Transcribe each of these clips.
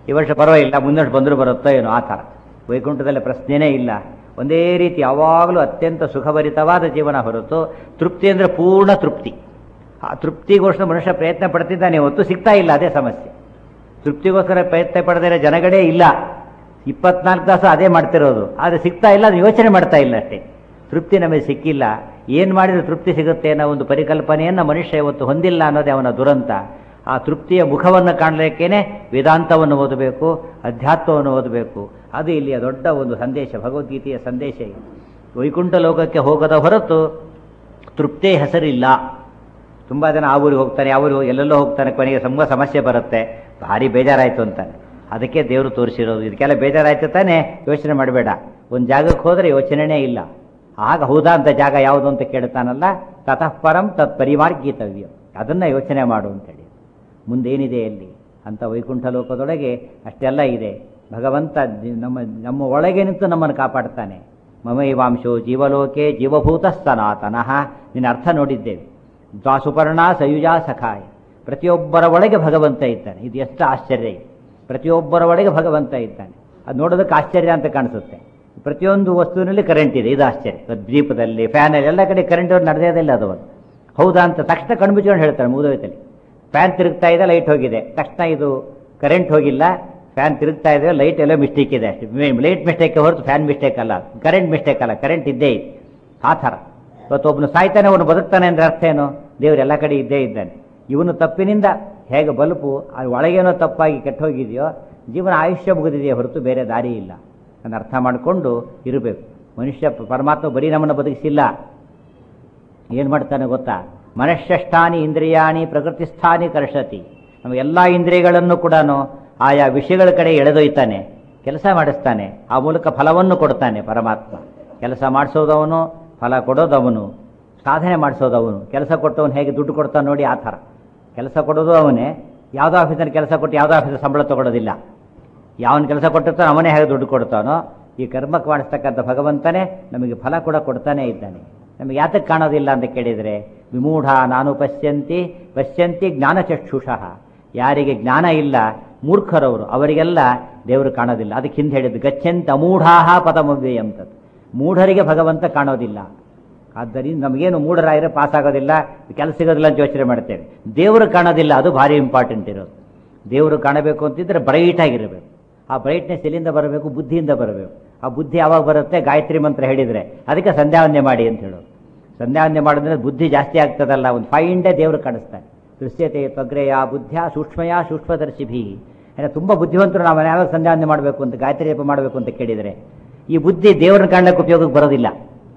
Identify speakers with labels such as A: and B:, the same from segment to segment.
A: ಈ ವರ್ಷ ಪರವಾಗಿಲ್ಲ ಮುಂದೆ ವರ್ಷ ಬಂದರೂ ಬರುತ್ತೋ ಏನೋ ಆ ಥರ ವೈಕುಂಠದಲ್ಲಿ ಪ್ರಶ್ನೆನೇ ಇಲ್ಲ ಒಂದೇ ರೀತಿ ಯಾವಾಗಲೂ ಅತ್ಯಂತ ಸುಖಭರಿತವಾದ ಜೀವನ ಹೊರತು ತೃಪ್ತಿ ಅಂದರೆ ಪೂರ್ಣ ತೃಪ್ತಿ ಆ ತೃಪ್ತಿಗೋಸ್ಕರ ಮನುಷ್ಯ ಪ್ರಯತ್ನ ಪಡ್ತಿದ್ದಾನೆ ಹೊತ್ತು ಸಿಗ್ತಾ ಇಲ್ಲ ಅದೇ ಸಮಸ್ಯೆ ತೃಪ್ತಿಗೋಸ್ಕರ ಪ್ರಯತ್ನ ಪಡೆದಿರೋ ಜನಗಳೇ ಇಲ್ಲ ಇಪ್ಪತ್ನಾಲ್ಕು ತಾಸು ಅದೇ ಮಾಡ್ತಿರೋದು ಆದರೆ ಸಿಗ್ತಾ ಇಲ್ಲ ಅದು ಯೋಚನೆ ಮಾಡ್ತಾ ಇಲ್ಲ ಅಷ್ಟೇ ತೃಪ್ತಿ ನಮಗೆ ಸಿಕ್ಕಿಲ್ಲ ಏನು ಮಾಡಿದ್ರೆ ತೃಪ್ತಿ ಸಿಗುತ್ತೆ ಅನ್ನೋ ಒಂದು ಪರಿಕಲ್ಪನೆಯನ್ನು ಮನುಷ್ಯ ಇವತ್ತು ಹೊಂದಿಲ್ಲ ಅನ್ನೋದೇ ಅವನ ದುರಂತ ಆ ತೃಪ್ತಿಯ ಮುಖವನ್ನು ಕಾಣಲಿಕ್ಕೇನೆ ವೇದಾಂತವನ್ನು ಓದಬೇಕು ಅಧ್ಯಾತ್ಮವನ್ನು ಓದಬೇಕು ಅದು ಇಲ್ಲಿಯ ದೊಡ್ಡ ಒಂದು ಸಂದೇಶ ಭಗವದ್ಗೀತೆಯ ಸಂದೇಶ ಇದು ವೈಕುಂಠ ಲೋಕಕ್ಕೆ ಹೋಗದ ಹೊರತು ತೃಪ್ತಿಯ ಹೆಸರಿಲ್ಲ ತುಂಬ ಜನ ಆ ಊರಿಗೆ ಹೋಗ್ತಾನೆ ಆ ಊರಿಗೆ ಎಲ್ಲೆಲ್ಲೋ ಹೋಗ್ತಾನೆ ಕೊನೆಗೆ ತುಂಬ ಸಮಸ್ಯೆ ಬರುತ್ತೆ ಭಾರಿ ಬೇಜಾರಾಯಿತು ಅಂತಾನೆ ಅದಕ್ಕೆ ದೇವರು ತೋರಿಸಿರೋದು ಇದಕ್ಕೆಲ್ಲ ಬೇಜಾರಾಯ್ತು ತಾನೇ ಯೋಚನೆ ಮಾಡಬೇಡ ಒಂದು ಜಾಗಕ್ಕೆ ಹೋದರೆ ಯೋಚನೆನೇ ಇಲ್ಲ ಆಗ ಹೌದಾ ಅಂತ ಜಾಗ ಯಾವುದು ಅಂತ ಕೇಳ್ತಾನಲ್ಲ ತತಃ ಪರಂ ತತ್ ಪರಿಮಾರ್ಗೀತವ್ಯ ಅದನ್ನು ಯೋಚನೆ ಮಾಡು ಅಂತೇಳಿ ಮುಂದೇನಿದೆ ಎಲ್ಲಿ ಅಂತ ವೈಕುಂಠ ಲೋಕದೊಳಗೆ ಅಷ್ಟೆಲ್ಲ ಇದೆ ಭಗವಂತ ಜಿ- ನಮ್ಮ ನಮ್ಮ ಒಳಗೆ ನಿಂತು ನಮ್ಮನ್ನು ಕಾಪಾಡ್ತಾನೆ ಮಮೈವಾಂಶೋ ಜೀವಲೋಕೆ ಜೀವಭೂತ ಸನಾತನಃ ನಿನ್ನ ಅರ್ಥ ನೋಡಿದ್ದೇವೆ ದ್ವಾಸುಪರ್ಣ ಸಯುಜಾ ಸಖಾಯ ಪ್ರತಿಯೊಬ್ಬರ ಒಳಗೆ ಭಗವಂತ ಇದ್ದಾನೆ ಇದು ಎಷ್ಟು ಆಶ್ಚರ್ಯ ಇದೆ ಪ್ರತಿಯೊಬ್ಬರ ಒಳಗೆ ಭಗವಂತ ಇದ್ದಾನೆ ಅದು ನೋಡೋದಕ್ಕೆ ಆಶ್ಚರ್ಯ ಅಂತ ಕಾಣಿಸುತ್ತೆ ಪ್ರತಿಯೊಂದು ವಸ್ತುವಿನಲ್ಲಿ ಕರೆಂಟ್ ಇದೆ ಇದು ಆಶ್ಚರ್ಯ ಇವತ್ತು ದೀಪದಲ್ಲಿ ಫ್ಯಾನಲ್ಲಿ ಎಲ್ಲ ಕಡೆ ಕರೆಂಟ್ ನಡೆದೇ ಇಲ್ಲ ಅದು ಒಂದು ಹೌದಾ ಅಂತ ತಕ್ಷಣ ಕಣ್ಮುಚ್ಕೊಂಡು ಹೇಳ್ತಾರೆ ಮುಗಿದೋಯ್ತಲ್ಲಿ ಫ್ಯಾನ್ ತಿರುಗ್ತಾ ಇದೆ ಲೈಟ್ ಹೋಗಿದೆ ತಕ್ಷಣ ಇದು ಕರೆಂಟ್ ಹೋಗಿಲ್ಲ ಫ್ಯಾನ್ ತಿರುಗ್ತಾ ಇದೆ ಲೈಟ್ ಎಲ್ಲ ಮಿಸ್ಟೇಕ್ ಇದೆ ಅಷ್ಟೇ ಲೈಟ್ ಮಿಸ್ಟೇಕ್ ಹೊರತು ಫ್ಯಾನ್ ಮಿಸ್ಟೇಕ್ ಅಲ್ಲ ಕರೆಂಟ್ ಮಿಸ್ಟೇಕ್ ಅಲ್ಲ ಕರೆಂಟ್ ಇದ್ದೇ ಇದೆ ಆ ಥರ ಇವತ್ತು ಒಬ್ಬನು ಸಾಯ್ತಾನೆ ಅವನು ಬದುಕ್ತಾನೆ ಅಂದ್ರೆ ಅರ್ಥ ಏನು ದೇವರು ಎಲ್ಲ ಕಡೆ ಇದ್ದೇ ಇದ್ದಾನೆ ಇವನು ತಪ್ಪಿನಿಂದ ಹೇಗೆ ಬಲ್ಪು ಅದು ಒಳಗೇನೋ ತಪ್ಪಾಗಿ ಕೆಟ್ಟ ಹೋಗಿದೆಯೋ ಜೀವನ ಆಯುಷ್ಯ ಮುಗಿದಿದೆಯೇ ಹೊರತು ಬೇರೆ ದಾರಿ ಇಲ್ಲ ಅದನ್ನು ಅರ್ಥ ಮಾಡಿಕೊಂಡು ಇರಬೇಕು ಮನುಷ್ಯ ಪರಮಾತ್ಮ ಬರೀ ನಮ್ಮನ್ನು ಬದುಕಿಸಿಲ್ಲ ಏನು ಮಾಡ್ತಾನೆ ಗೊತ್ತಾ ಮನಶ್ಯಷ್ಟಾನಿ ಇಂದ್ರಿಯಾಣಿ ಪ್ರಕೃತಿಸ್ಥಾನಿ ಕರ್ಷತಿ ನಮ್ಮ ಎಲ್ಲ ಇಂದ್ರಿಯಗಳನ್ನು ಕೂಡ ಆಯಾ ವಿಷಯಗಳ ಕಡೆ ಎಳೆದೊಯ್ತಾನೆ ಕೆಲಸ ಮಾಡಿಸ್ತಾನೆ ಆ ಮೂಲಕ ಫಲವನ್ನು ಕೊಡ್ತಾನೆ ಪರಮಾತ್ಮ ಕೆಲಸ ಮಾಡಿಸೋದವನು ಫಲ ಕೊಡೋದವನು ಸಾಧನೆ ಮಾಡಿಸೋದವನು ಕೆಲಸ ಕೊಟ್ಟವನು ಹೇಗೆ ದುಡ್ಡು ಕೊಡ್ತಾನೆ ನೋಡಿ ಆ ಥರ ಕೆಲಸ ಕೊಡೋದು ಅವನೇ ಯಾವುದೋ ಆಫೀಸಲ್ಲಿ ಕೆಲಸ ಕೊಟ್ಟು ಯಾವುದೋ ಆಫೀಸಲ್ಲಿ ಸಂಬಳ ತಗೊಳ್ಳೋದಿಲ್ಲ ಯಾವನ ಕೆಲಸ ಕೊಟ್ಟಿರ್ತಾನೋ ಅವನೇ ಹೇಗೆ ದುಡ್ಡು ಕೊಡ್ತಾನೋ ಈ ಕರ್ಮಕ್ಕೆ ಮಾಡಿಸ್ತಕ್ಕಂಥ ಭಗವಂತನೇ ನಮಗೆ ಫಲ ಕೂಡ ಕೊಡ್ತಾನೇ ಇದ್ದಾನೆ ನಮಗೆ ಯಾತಕ್ಕೆ ಕಾಣೋದಿಲ್ಲ ಅಂತ ಕೇಳಿದರೆ ವಿಮೂಢ ನಾನು ಪಶ್ಯಂತಿ ಪಶ್ಯಂತಿ ಜ್ಞಾನಚಕ್ಷುಷಃ ಯಾರಿಗೆ ಜ್ಞಾನ ಇಲ್ಲ ಮೂರ್ಖರವರು ಅವರಿಗೆಲ್ಲ ದೇವರು ಕಾಣೋದಿಲ್ಲ ಅದಕ್ಕೆ ಹಿಂದೆ ಹೇಳಿದ್ದು ಗಚ್ಚಂತ ಅಮೂಢಾಹ ಪದಮವ್ಯಯ ಅಂತದ್ದು ಮೂಢರಿಗೆ ಭಗವಂತ ಕಾಣೋದಿಲ್ಲ ಆದ್ದರಿಂದ ನಮಗೇನು ಮೂಢರಾಗಿರೋ ಪಾಸ್ ಆಗೋದಿಲ್ಲ ಕೆಲಸ ಸಿಗೋದಿಲ್ಲ ಅಂತ ಯೋಚನೆ ಮಾಡ್ತೇವೆ ದೇವರು ಕಾಣೋದಿಲ್ಲ ಅದು ಭಾರಿ ಇಂಪಾರ್ಟೆಂಟ್ ಇರೋದು ದೇವರು ಕಾಣಬೇಕು ಅಂತಿದ್ರೆ ಬ್ರೈಟ್ ಆಗಿರಬೇಕು ಆ ಬ್ರೈಟ್ನೆಸ್ ಎಲ್ಲಿಂದ ಬರಬೇಕು ಬುದ್ಧಿಯಿಂದ ಬರಬೇಕು ಆ ಬುದ್ಧಿ ಯಾವಾಗ ಬರುತ್ತೆ ಗಾಯತ್ರಿ ಮಂತ್ರ ಹೇಳಿದರೆ ಅದಕ್ಕೆ ಸಂಧ್ಯಾವಂದನೆ ಮಾಡಿ ಅಂತ ಹೇಳೋದು ಸಂಧ್ಯಾವಂದನೆ ಮಾಡಿದ್ರೆ ಬುದ್ಧಿ ಜಾಸ್ತಿ ಆಗ್ತದಲ್ಲ ಒಂದು ಫೈಂಡೇ ದೇವರು ಕಾಣಿಸ್ತಾನೆ ದೃಶ್ಯತೆ ತ್ವಗ್ರೆಯ ಬುದ್ಧಿಯ ಸೂಕ್ಷ್ಮಯ ಸೂಕ್ಷ್ಮದರ್ಶಿಭಿ ಅಂದರೆ ತುಂಬ ಬುದ್ಧಿವಂತರು ನಾವು ಯಾವಾಗ ಸಂಧ್ಯಾವಂದನೆ ಮಾಡಬೇಕು ಅಂತ ಗಾಯತ್ರಿ ಜಪ ಮಾಡಬೇಕು ಅಂತ ಕೇಳಿದರೆ ಈ ಬುದ್ಧಿ ದೇವರನ್ನ ಕಾಣಲಿಕ್ಕೆ ಉಪಯೋಗಕ್ಕೆ ಬರೋದಿಲ್ಲ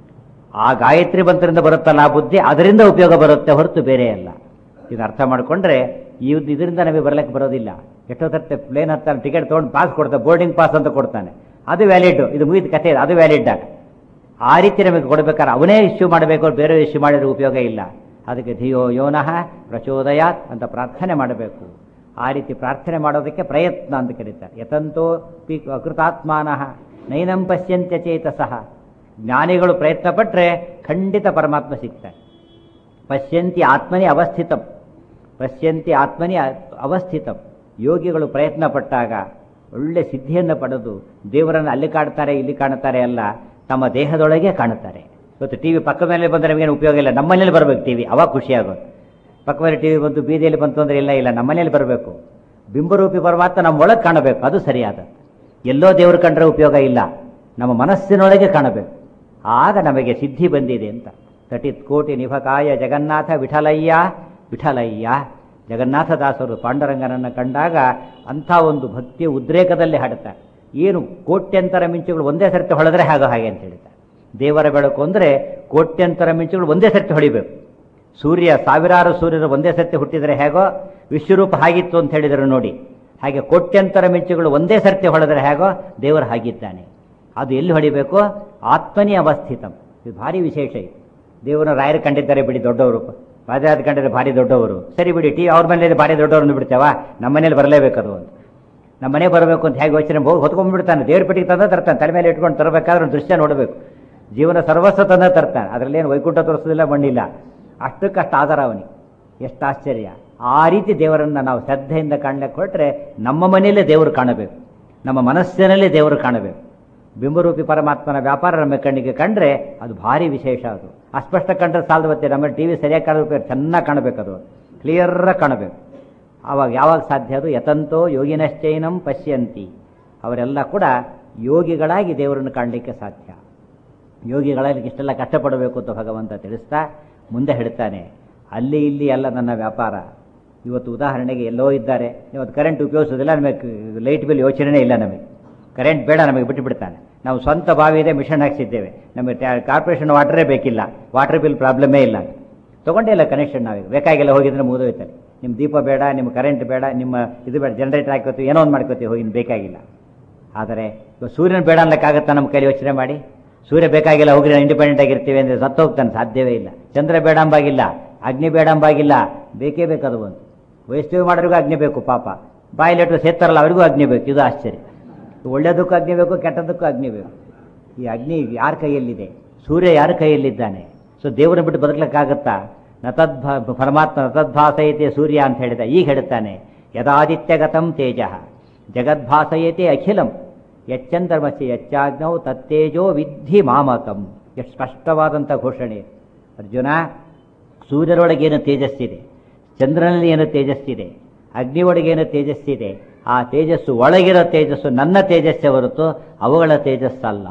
A: ಆ ಗಾಯತ್ರಿ ಮಂತ್ರದಿಂದ ಬರುತ್ತಲ್ಲ ಆ ಬುದ್ಧಿ ಅದರಿಂದ ಉಪಯೋಗ ಬರುತ್ತೆ ಹೊರತು ಬೇರೆ ಅಲ್ಲ ಇದು ಅರ್ಥ ಮಾಡಿಕೊಂಡ್ರೆ ಈ ಇದರಿಂದ ನಮಗೆ ಬರಲಿಕ್ಕೆ ಬರೋದಿಲ್ಲ ಎಷ್ಟೋ ತರ್ತೆ ಪ್ಲೇನ್ ಹತ್ತಾನೆ ಟಿಕೆಟ್ ತೊಗೊಂಡು ಪಾಸ್ ಕೊಡ್ತಾನೆ ಬೋರ್ಡಿಂಗ್ ಪಾಸ್ ಅಂತ ಕೊಡ್ತಾನೆ ಅದು ವ್ಯಾಲಿಡ್ ಇದು ಮುಗಿದ ಕಥೆ ಅದು ವ್ಯಾಲಿಡ್ ಆಗ ಆ ರೀತಿ ನಮಗೆ ಕೊಡಬೇಕಾದ್ರೆ ಅವನೇ ಇಶ್ಯೂ ಮಾಡಬೇಕು ಬೇರೆ ಇಶ್ಯೂ ಮಾಡಿದ್ರೆ ಉಪಯೋಗ ಇಲ್ಲ ಅದಕ್ಕೆ ಧಿಯೋ ಯೋನಃ ಪ್ರಚೋದಯಾತ್ ಅಂತ ಪ್ರಾರ್ಥನೆ ಮಾಡಬೇಕು ಆ ರೀತಿ ಪ್ರಾರ್ಥನೆ ಮಾಡೋದಕ್ಕೆ ಪ್ರಯತ್ನ ಅಂತ ಕರೀತಾರೆ ಯತಂತೋ ಪಿ ಕೃತಾತ್ಮಾನಃ ನೈನಂ ಪಶ್ಯಂತ್ಯ ಚೇತಸಃ ಜ್ಞಾನಿಗಳು ಪ್ರಯತ್ನ ಪಟ್ಟರೆ ಖಂಡಿತ ಪರಮಾತ್ಮ ಸಿಗ್ತಾರೆ ಪಶ್ಯಂತಿ ಆತ್ಮನಿ ಅವಸ್ಥಿತಂ ಪಶ್ಯಂತಿ ಆತ್ಮನಿ ಅ- ಅವಸ್ಥಿತಂ ಯೋಗಿಗಳು ಪ್ರಯತ್ನ ಪಟ್ಟಾಗ ಒಳ್ಳೆ ಸಿದ್ಧಿಯನ್ನು ಪಡೆದು ದೇವರನ್ನು ಅಲ್ಲಿ ಕಾಣ್ತಾರೆ ಇಲ್ಲಿ ಕಾಣುತ್ತಾರೆ ಅಲ್ಲ ತಮ್ಮ ದೇಹದೊಳಗೆ ಕಾಣುತ್ತಾರೆ ಇವತ್ತು ಟಿ ವಿ ಪಕ್ಕ ಮೇಲೆ ಬಂದರೆ ನಮಗೇನು ಉಪಯೋಗ ಇಲ್ಲ ನಮ್ಮನೇಲಿ ಬರಬೇಕು ಟಿ ವಿ ಅವಾಗ ಖುಷಿಯಾಗೋದು ಪಕ್ಕ ಮೇಲೆ ಟಿ ವಿ ಬಂತು ಬೀದಿಯಲ್ಲಿ ಬಂತು ಅಂದರೆ ಇಲ್ಲ ಇಲ್ಲ ನಮ್ಮನೇಲಿ ಬರಬೇಕು ಬಿಂಬರೂಪಿ ಪರಮಾತ್ಮ ನಮ್ಮ ಒಳಗೆ ಕಾಣಬೇಕು ಅದು ಸರಿಯಾದ ಎಲ್ಲೋ ದೇವರು ಕಂಡ್ರೆ ಉಪಯೋಗ ಇಲ್ಲ ನಮ್ಮ ಮನಸ್ಸಿನೊಳಗೆ ಕಾಣಬೇಕು ಆಗ ನಮಗೆ ಸಿದ್ಧಿ ಬಂದಿದೆ ಅಂತ ತಟಿತ್ ಕೋಟಿ ನಿಭಕಾಯ ಜಗನ್ನಾಥ ವಿಠಲಯ್ಯ ವಿಠಲಯ್ಯ ಜಗನ್ನಾಥದಾಸರು ಪಾಂಡುರಂಗನನ್ನು ಕಂಡಾಗ ಅಂಥ ಒಂದು ಭಕ್ತಿಯ ಉದ್ರೇಕದಲ್ಲಿ ಹಾಡುತ್ತಾರೆ ಏನು ಕೋಟ್ಯಂತರ ಮಿಂಚುಗಳು ಒಂದೇ ಸರ್ತಿ ಹೊಳೆದ್ರೆ ಹಾಗೋ ಹಾಗೆ ಅಂತ ಹೇಳ್ತಾರೆ ದೇವರ ಬೆಳಕು ಅಂದರೆ ಕೋಟ್ಯಂತರ ಮಿಂಚುಗಳು ಒಂದೇ ಸರ್ತಿ ಹೊಳಿಬೇಕು ಸೂರ್ಯ ಸಾವಿರಾರು ಸೂರ್ಯರು ಒಂದೇ ಸರ್ತಿ ಹುಟ್ಟಿದರೆ ಹೇಗೋ ವಿಶ್ವರೂಪ ಹಾಗಿತ್ತು ಅಂತ ಹೇಳಿದರು ನೋಡಿ ಹಾಗೆ ಕೋಟ್ಯಂತರ ಮಿಂಚುಗಳು ಒಂದೇ ಸರ್ತಿ ಹೊಳೆದರೆ ಹೇಗೋ ದೇವರು ಹಾಗಿದ್ದಾನೆ ಅದು ಎಲ್ಲಿ ಹೊಡಿಬೇಕು ಆತ್ಮನಿ ಅವಸ್ಥಿತಂ ಇದು ಭಾರಿ ವಿಶೇಷ ಇದು ದೇವರನ್ನು ರಾಯರು ಕಂಡಿದ್ದಾರೆ ಬಿಡಿ ದೊಡ್ಡವರು ರಾಜರಾಜ ಕಂಡಿದ್ರೆ ಭಾರಿ ದೊಡ್ಡವರು ಸರಿ ಬಿಡಿ ಟಿ ಅವ್ರ ಮನೇಲಿ ಭಾರಿ ದೊಡ್ಡವ್ರನ್ನು ಬಿಡ್ತೇವ ನಮ್ಮ ಮನೇಲಿ ಬರಲೇಬೇಕು ಅದು ಅಂತ ನಮ್ಮ ಮನೆ ಬರಬೇಕು ಅಂತ ಹೇಗೆ ಯೋಚನೆ ಹೋಗಿ ಹೊತ್ಕೊಂಡ್ಬಿಡ್ತಾನೆ ದೇವ್ರ ಪೆಟ್ಟಿಗೆ ತಂದ ತರ್ತಾನೆ ತಲೆ ಮೇಲೆ ಇಟ್ಕೊಂಡು ತರಬೇಕಾದ್ರೆ ಒಂದು ದೃಶ್ಯ ನೋಡಬೇಕು ಜೀವನ ಸರ್ವಸ್ವ ತಂದ ತರ್ತಾನೆ ಅದರಲ್ಲೇನು ವೈಕುಂಠ ತೋರಿಸೋದಿಲ್ಲ ಮಣ್ಣಿಲ್ಲ ಅಷ್ಟಕ್ಕಷ್ಟು ಆಧಾರ ಅವನಿಗೆ ಎಷ್ಟು ಆಶ್ಚರ್ಯ ಆ ರೀತಿ ದೇವರನ್ನು ನಾವು ಶ್ರದ್ಧೆಯಿಂದ ಕಾಣಲಿಕ್ಕೆ ಹೊರಟ್ರೆ ನಮ್ಮ ಮನೆಯಲ್ಲೇ ದೇವರು ಕಾಣಬೇಕು ನಮ್ಮ ಮನಸ್ಸಿನಲ್ಲೇ ದೇವರು ಕಾಣಬೇಕು ಬಿಂಬರೂಪಿ ಪರಮಾತ್ಮನ ವ್ಯಾಪಾರ ನಮ್ಮ ಕಣ್ಣಿಗೆ ಕಂಡ್ರೆ ಅದು ಭಾರಿ ವಿಶೇಷ ಅದು ಅಸ್ಪಷ್ಟ ಕಂಡ್ರೆ ಸಾಲದು ಬತ್ತೆ ನಮ್ಮ ಟಿ ವಿ ಸರಿಯಾಗಿ ಕಾಣಬೇಕು ಚೆನ್ನಾಗಿ ಕಾಣಬೇಕು ಅದು ಕ್ಲಿಯರಾಗಿ ಕಾಣಬೇಕು ಆವಾಗ ಯಾವಾಗ ಸಾಧ್ಯ ಅದು ಯತಂತೋ ಯೋಗಿನಶ್ಚೈನಂ ಪಶ್ಯಂತಿ ಅವರೆಲ್ಲ ಕೂಡ ಯೋಗಿಗಳಾಗಿ ದೇವರನ್ನು ಕಾಣಲಿಕ್ಕೆ ಸಾಧ್ಯ ಯೋಗಿಗಳಲ್ಲಿ ಇಷ್ಟೆಲ್ಲ ಕಷ್ಟಪಡಬೇಕು ಅಂತ ಭಗವಂತ ತಿಳಿಸ್ತಾ ಮುಂದೆ ಹೇಳ್ತಾನೆ ಅಲ್ಲಿ ಇಲ್ಲಿ ಎಲ್ಲ ನನ್ನ ವ್ಯಾಪಾರ ಇವತ್ತು ಉದಾಹರಣೆಗೆ ಎಲ್ಲೋ ಇದ್ದಾರೆ ಇವತ್ತು ಕರೆಂಟ್ ಉಪಯೋಗಿಸೋದಿಲ್ಲ ನಮಗೆ ಲೈಟ್ ಬಿಲ್ ಯೋಚನೆನೇ ಇಲ್ಲ ನಮಗೆ ಕರೆಂಟ್ ಬೇಡ ನಮಗೆ ಬಿಟ್ಟು ಬಿಡ್ತಾನೆ ನಾವು ಸ್ವಂತ ಬಾವಿ ಇದೆ ಮಿಷನ್ ಹಾಕ್ಸಿದ್ದೇವೆ ನಮಗೆ ಕಾರ್ಪೊರೇಷನ್ ವಾಟರೇ ಬೇಕಿಲ್ಲ ವಾಟರ್ ಬಿಲ್ ಪ್ರಾಬ್ಲಮೇ ಇಲ್ಲ ತೊಗೊಂಡೇ ಇಲ್ಲ ಕನೆಕ್ಷನ್ ನಾವೀಗ ಬೇಕಾಗಿಲ್ಲ ಹೋಗಿದ್ರೆ ಮುಗಿದೋಯ್ತಾರೆ ನಿಮ್ಮ ದೀಪ ಬೇಡ ನಿಮ್ಮ ಕರೆಂಟ್ ಬೇಡ ನಿಮ್ಮ ಇದು ಬೇಡ ಜನರೇಟರ್ ಹಾಕೋತೀವಿ ಏನೋ ಒಂದು ಮಾಡ್ಕೋತೀವಿ ಹೋಗಿ ಇನ್ನು ಬೇಕಾಗಿಲ್ಲ ಆದರೆ ಇವಾಗ ಸೂರ್ಯನ ಬೇಡ ಅನ್ಲಿಕ್ಕಾಗತ್ತಾ ನಮ್ಮ ಕೈಲಿ ಯೋಚನೆ ಮಾಡಿ ಸೂರ್ಯ ಬೇಕಾಗಿಲ್ಲ ಹೋಗಿ ಇಂಡಿಪೆಂಡೆಂಟ್ ಆಗಿರ್ತೀವಿ ಅಂದರೆ ಸತ್ತು ಹೋಗ್ತಾನೆ ಸಾಧ್ಯವೇ ಇಲ್ಲ ಚಂದ್ರ ಬೇಡ ಅಂಬಾಗಿಲ್ಲ ಅಗ್ನಿ ಬೇಡ ಅಂಬಾಗಿಲ್ಲ ಬೇಕೇ ಬೇಕದು ಒಂದು ವೈಷ್ಣವ ಮಾಡೋರಿಗೂ ಅಗ್ನಿ ಬೇಕು ಪಾಪ ಬಾಯಿಲೆಟ್ರು ಸೇರ್ತಾರಲ್ಲ ಅವರಿಗೂ ಅಗ್ನಿ ಬೇಕು ಇದು ಆಶ್ಚರ್ಯ ಒಳ್ಳೆಯದಕ್ಕೂ ಅಗ್ನಿ ಬೇಕು ಕೆಟ್ಟದಕ್ಕೂ ಅಗ್ನಿ ಬೇಕು ಈ ಅಗ್ನಿ ಯಾರ ಕೈಯಲ್ಲಿದೆ ಸೂರ್ಯ ಯಾರ ಕೈಯಲ್ಲಿದ್ದಾನೆ ಸೊ ದೇವರನ್ನ ಬಿಟ್ಟು ಬದುಕಲಿಕ್ಕಾಗತ್ತಾ ನತದ್ಭಾ ಪರಮಾತ್ಮ ನತದ್ಭಾಸಯತೆ ಸೂರ್ಯ ಅಂತ ಹೇಳಿದ ಈಗ ಹೇಳ್ತಾನೆ ಯದಾದಿತ್ಯಗತಂ ತೇಜ ಜಗದ್ಭಾಸಯತೆ ಅಖಿಲಂ ಯಚ್ಚಂದ್ರಮಸಿ ಯಚ್ಚಾಗ್ನೌ ತತ್ತೇಜೋ ವಿದ್ಧಿ ಮಾಮಕಂ ಎಷ್ಟು ಸ್ಪಷ್ಟವಾದಂಥ ಘೋಷಣೆ ಅರ್ಜುನ ಸೂರ್ಯರೊಳಗೇನು ತೇಜಸ್ಸಿದೆ ಚಂದ್ರನಲ್ಲಿ ಏನು ತೇಜಸ್ಸಿದೆ ಅಗ್ನಿ ಒಳಗೇನು ತೇಜಸ್ಸಿದೆ ಆ ತೇಜಸ್ಸು ಒಳಗಿರೋ ತೇಜಸ್ಸು ನನ್ನ ತೇಜಸ್ಸೇ ಹೊರತು ಅವುಗಳ ತೇಜಸ್ಸಲ್ಲ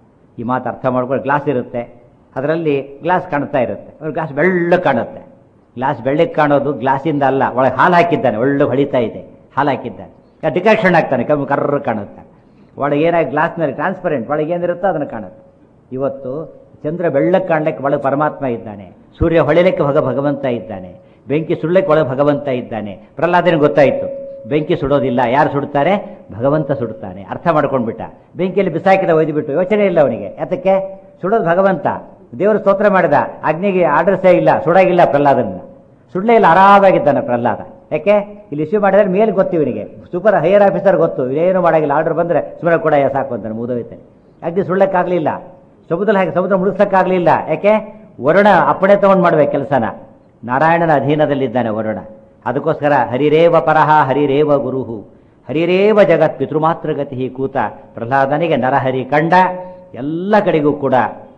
A: ಈ ಮಾತು ಅರ್ಥ ಮಾಡ್ಕೊಂಡು ಗ್ಲಾಸ್ ಇರುತ್ತೆ ಅದರಲ್ಲಿ ಗ್ಲಾಸ್ ಕಾಣ್ತಾ ಇರುತ್ತೆ ಅವ್ರ ಗ್ಲಾಸ್ ಬೆಳ್ಳಗೆ ಕಾಣುತ್ತೆ ಗ್ಲಾಸ್ ಬೆಳ್ಳಗೆ ಕಾಣೋದು ಗ್ಲಾಸಿಂದ ಅಲ್ಲ ಒಳಗೆ ಹಾಲು ಹಾಕಿದ್ದಾನೆ ಒಳ್ಳೆ ಹೊಳಿತಾ ಇದೆ ಹಾಲು ಹಾಕಿದ್ದಾನೆ ಡಿಕಾಕ್ಷನ್ ಹಾಕ್ತಾನೆ ಕಮ್ಮಿ ಕರ್ರ ಕಾಣುತ್ತೆ ಒಳಗೆ ಏನಾಗಿ ಗ್ಲಾಸ್ನಲ್ಲಿ ಟ್ರಾನ್ಸ್ಪರೆಂಟ್ ಒಳಗೆ ಏನಿರುತ್ತೋ ಅದನ್ನು ಕಾಣುತ್ತೆ ಇವತ್ತು ಚಂದ್ರ ಬೆಳ್ಳಕ್ಕೆ ಕಾಣಲಿಕ್ಕೆ ಒಳಗೆ ಪರಮಾತ್ಮ ಇದ್ದಾನೆ ಸೂರ್ಯ ಹೊಳಿಲಿಕ್ಕೆ ಹೊಗ ಭಗವಂತ ಇದ್ದಾನೆ ಬೆಂಕಿ ಸುಡ್ಲಿಕ್ಕೆ ಒಳಗೆ ಭಗವಂತ ಇದ್ದಾನೆ ಪ್ರಹ್ಲಾದನ ಗೊತ್ತಾಯಿತು ಬೆಂಕಿ ಸುಡೋದಿಲ್ಲ ಯಾರು ಸುಡ್ತಾರೆ ಭಗವಂತ ಸುಡ್ತಾನೆ ಅರ್ಥ ಮಾಡ್ಕೊಂಡ್ಬಿಟ್ಟ ಬೆಂಕಿಯಲ್ಲಿ ಬಿಸಾಕಿದ ಒಯ್ದುಬಿಟ್ಟು ಯೋಚನೆ ಇಲ್ಲ ಅವನಿಗೆ ಯಾತಕ್ಕೆ ಸುಡೋದು ಭಗವಂತ ದೇವರು ಸ್ತೋತ್ರ ಮಾಡಿದ ಅಗ್ನಿಗೆ ಆರ್ಡರ್ಸೇ ಇಲ್ಲ ಸುಡಾಗಿಲ್ಲ ಪ್ರಹ್ಲಾದನ್ನ ಸುಡ್ಲೇ ಇಲ್ಲ ಆರಾಮಾಗಿದ್ದಾನೆ ಪ್ರಹ್ಲಾದ ಯಾಕೆ ಇಲ್ಲಿ ಇಶ್ಯೂ ಮಾಡಿದ್ರೆ ಮೇಲೆ ಗೊತ್ತು ಇವನಿಗೆ ಸೂಪರ್ ಹೈಯರ್ ಆಫೀಸರ್ ಗೊತ್ತು ಇದೇನು ಮಾಡಾಗಿಲ್ಲ ಆರ್ಡರ್ ಬಂದರೆ ಸುಮ್ಮನೆ ಕೂಡ ಸಾಕು ಅಂತಾನೆ ಮುಗಿದೋಯ್ತಾನೆ ಅಗ್ನಿ ಸುಳ್ಳಕ್ಕಾಗಲಿಲ್ಲ ಸಮುದ್ರ ಹಾಗೆ ಸಮುದ್ರ ಮುಳುಗ್ಸಕ್ಕಾಗಲಿಲ್ಲ ಯಾಕೆ ವರುಣ ಅಪ್ಪಣೆ ತಗೊಂಡು ಮಾಡ್ಬೇಕು ಕೆಲಸನ ನಾರಾಯಣನ ಅಧೀನದಲ್ಲಿದ್ದಾನೆ ವರುಣ ಅದಕ್ಕೋಸ್ಕರ ಹರಿರೇವ ಪರಹ ಹರಿರೇವ ಗುರುಹು ಹರಿರೇವ ಜಗತ್ ಪಿತೃಮಾತೃಗತಿ ಕೂತ ಪ್ರಹ್ಲಾದನಿಗೆ ನರಹರಿ ಕಂಡ ಎಲ್ಲ ಕಡೆಗೂ ಕೂಡ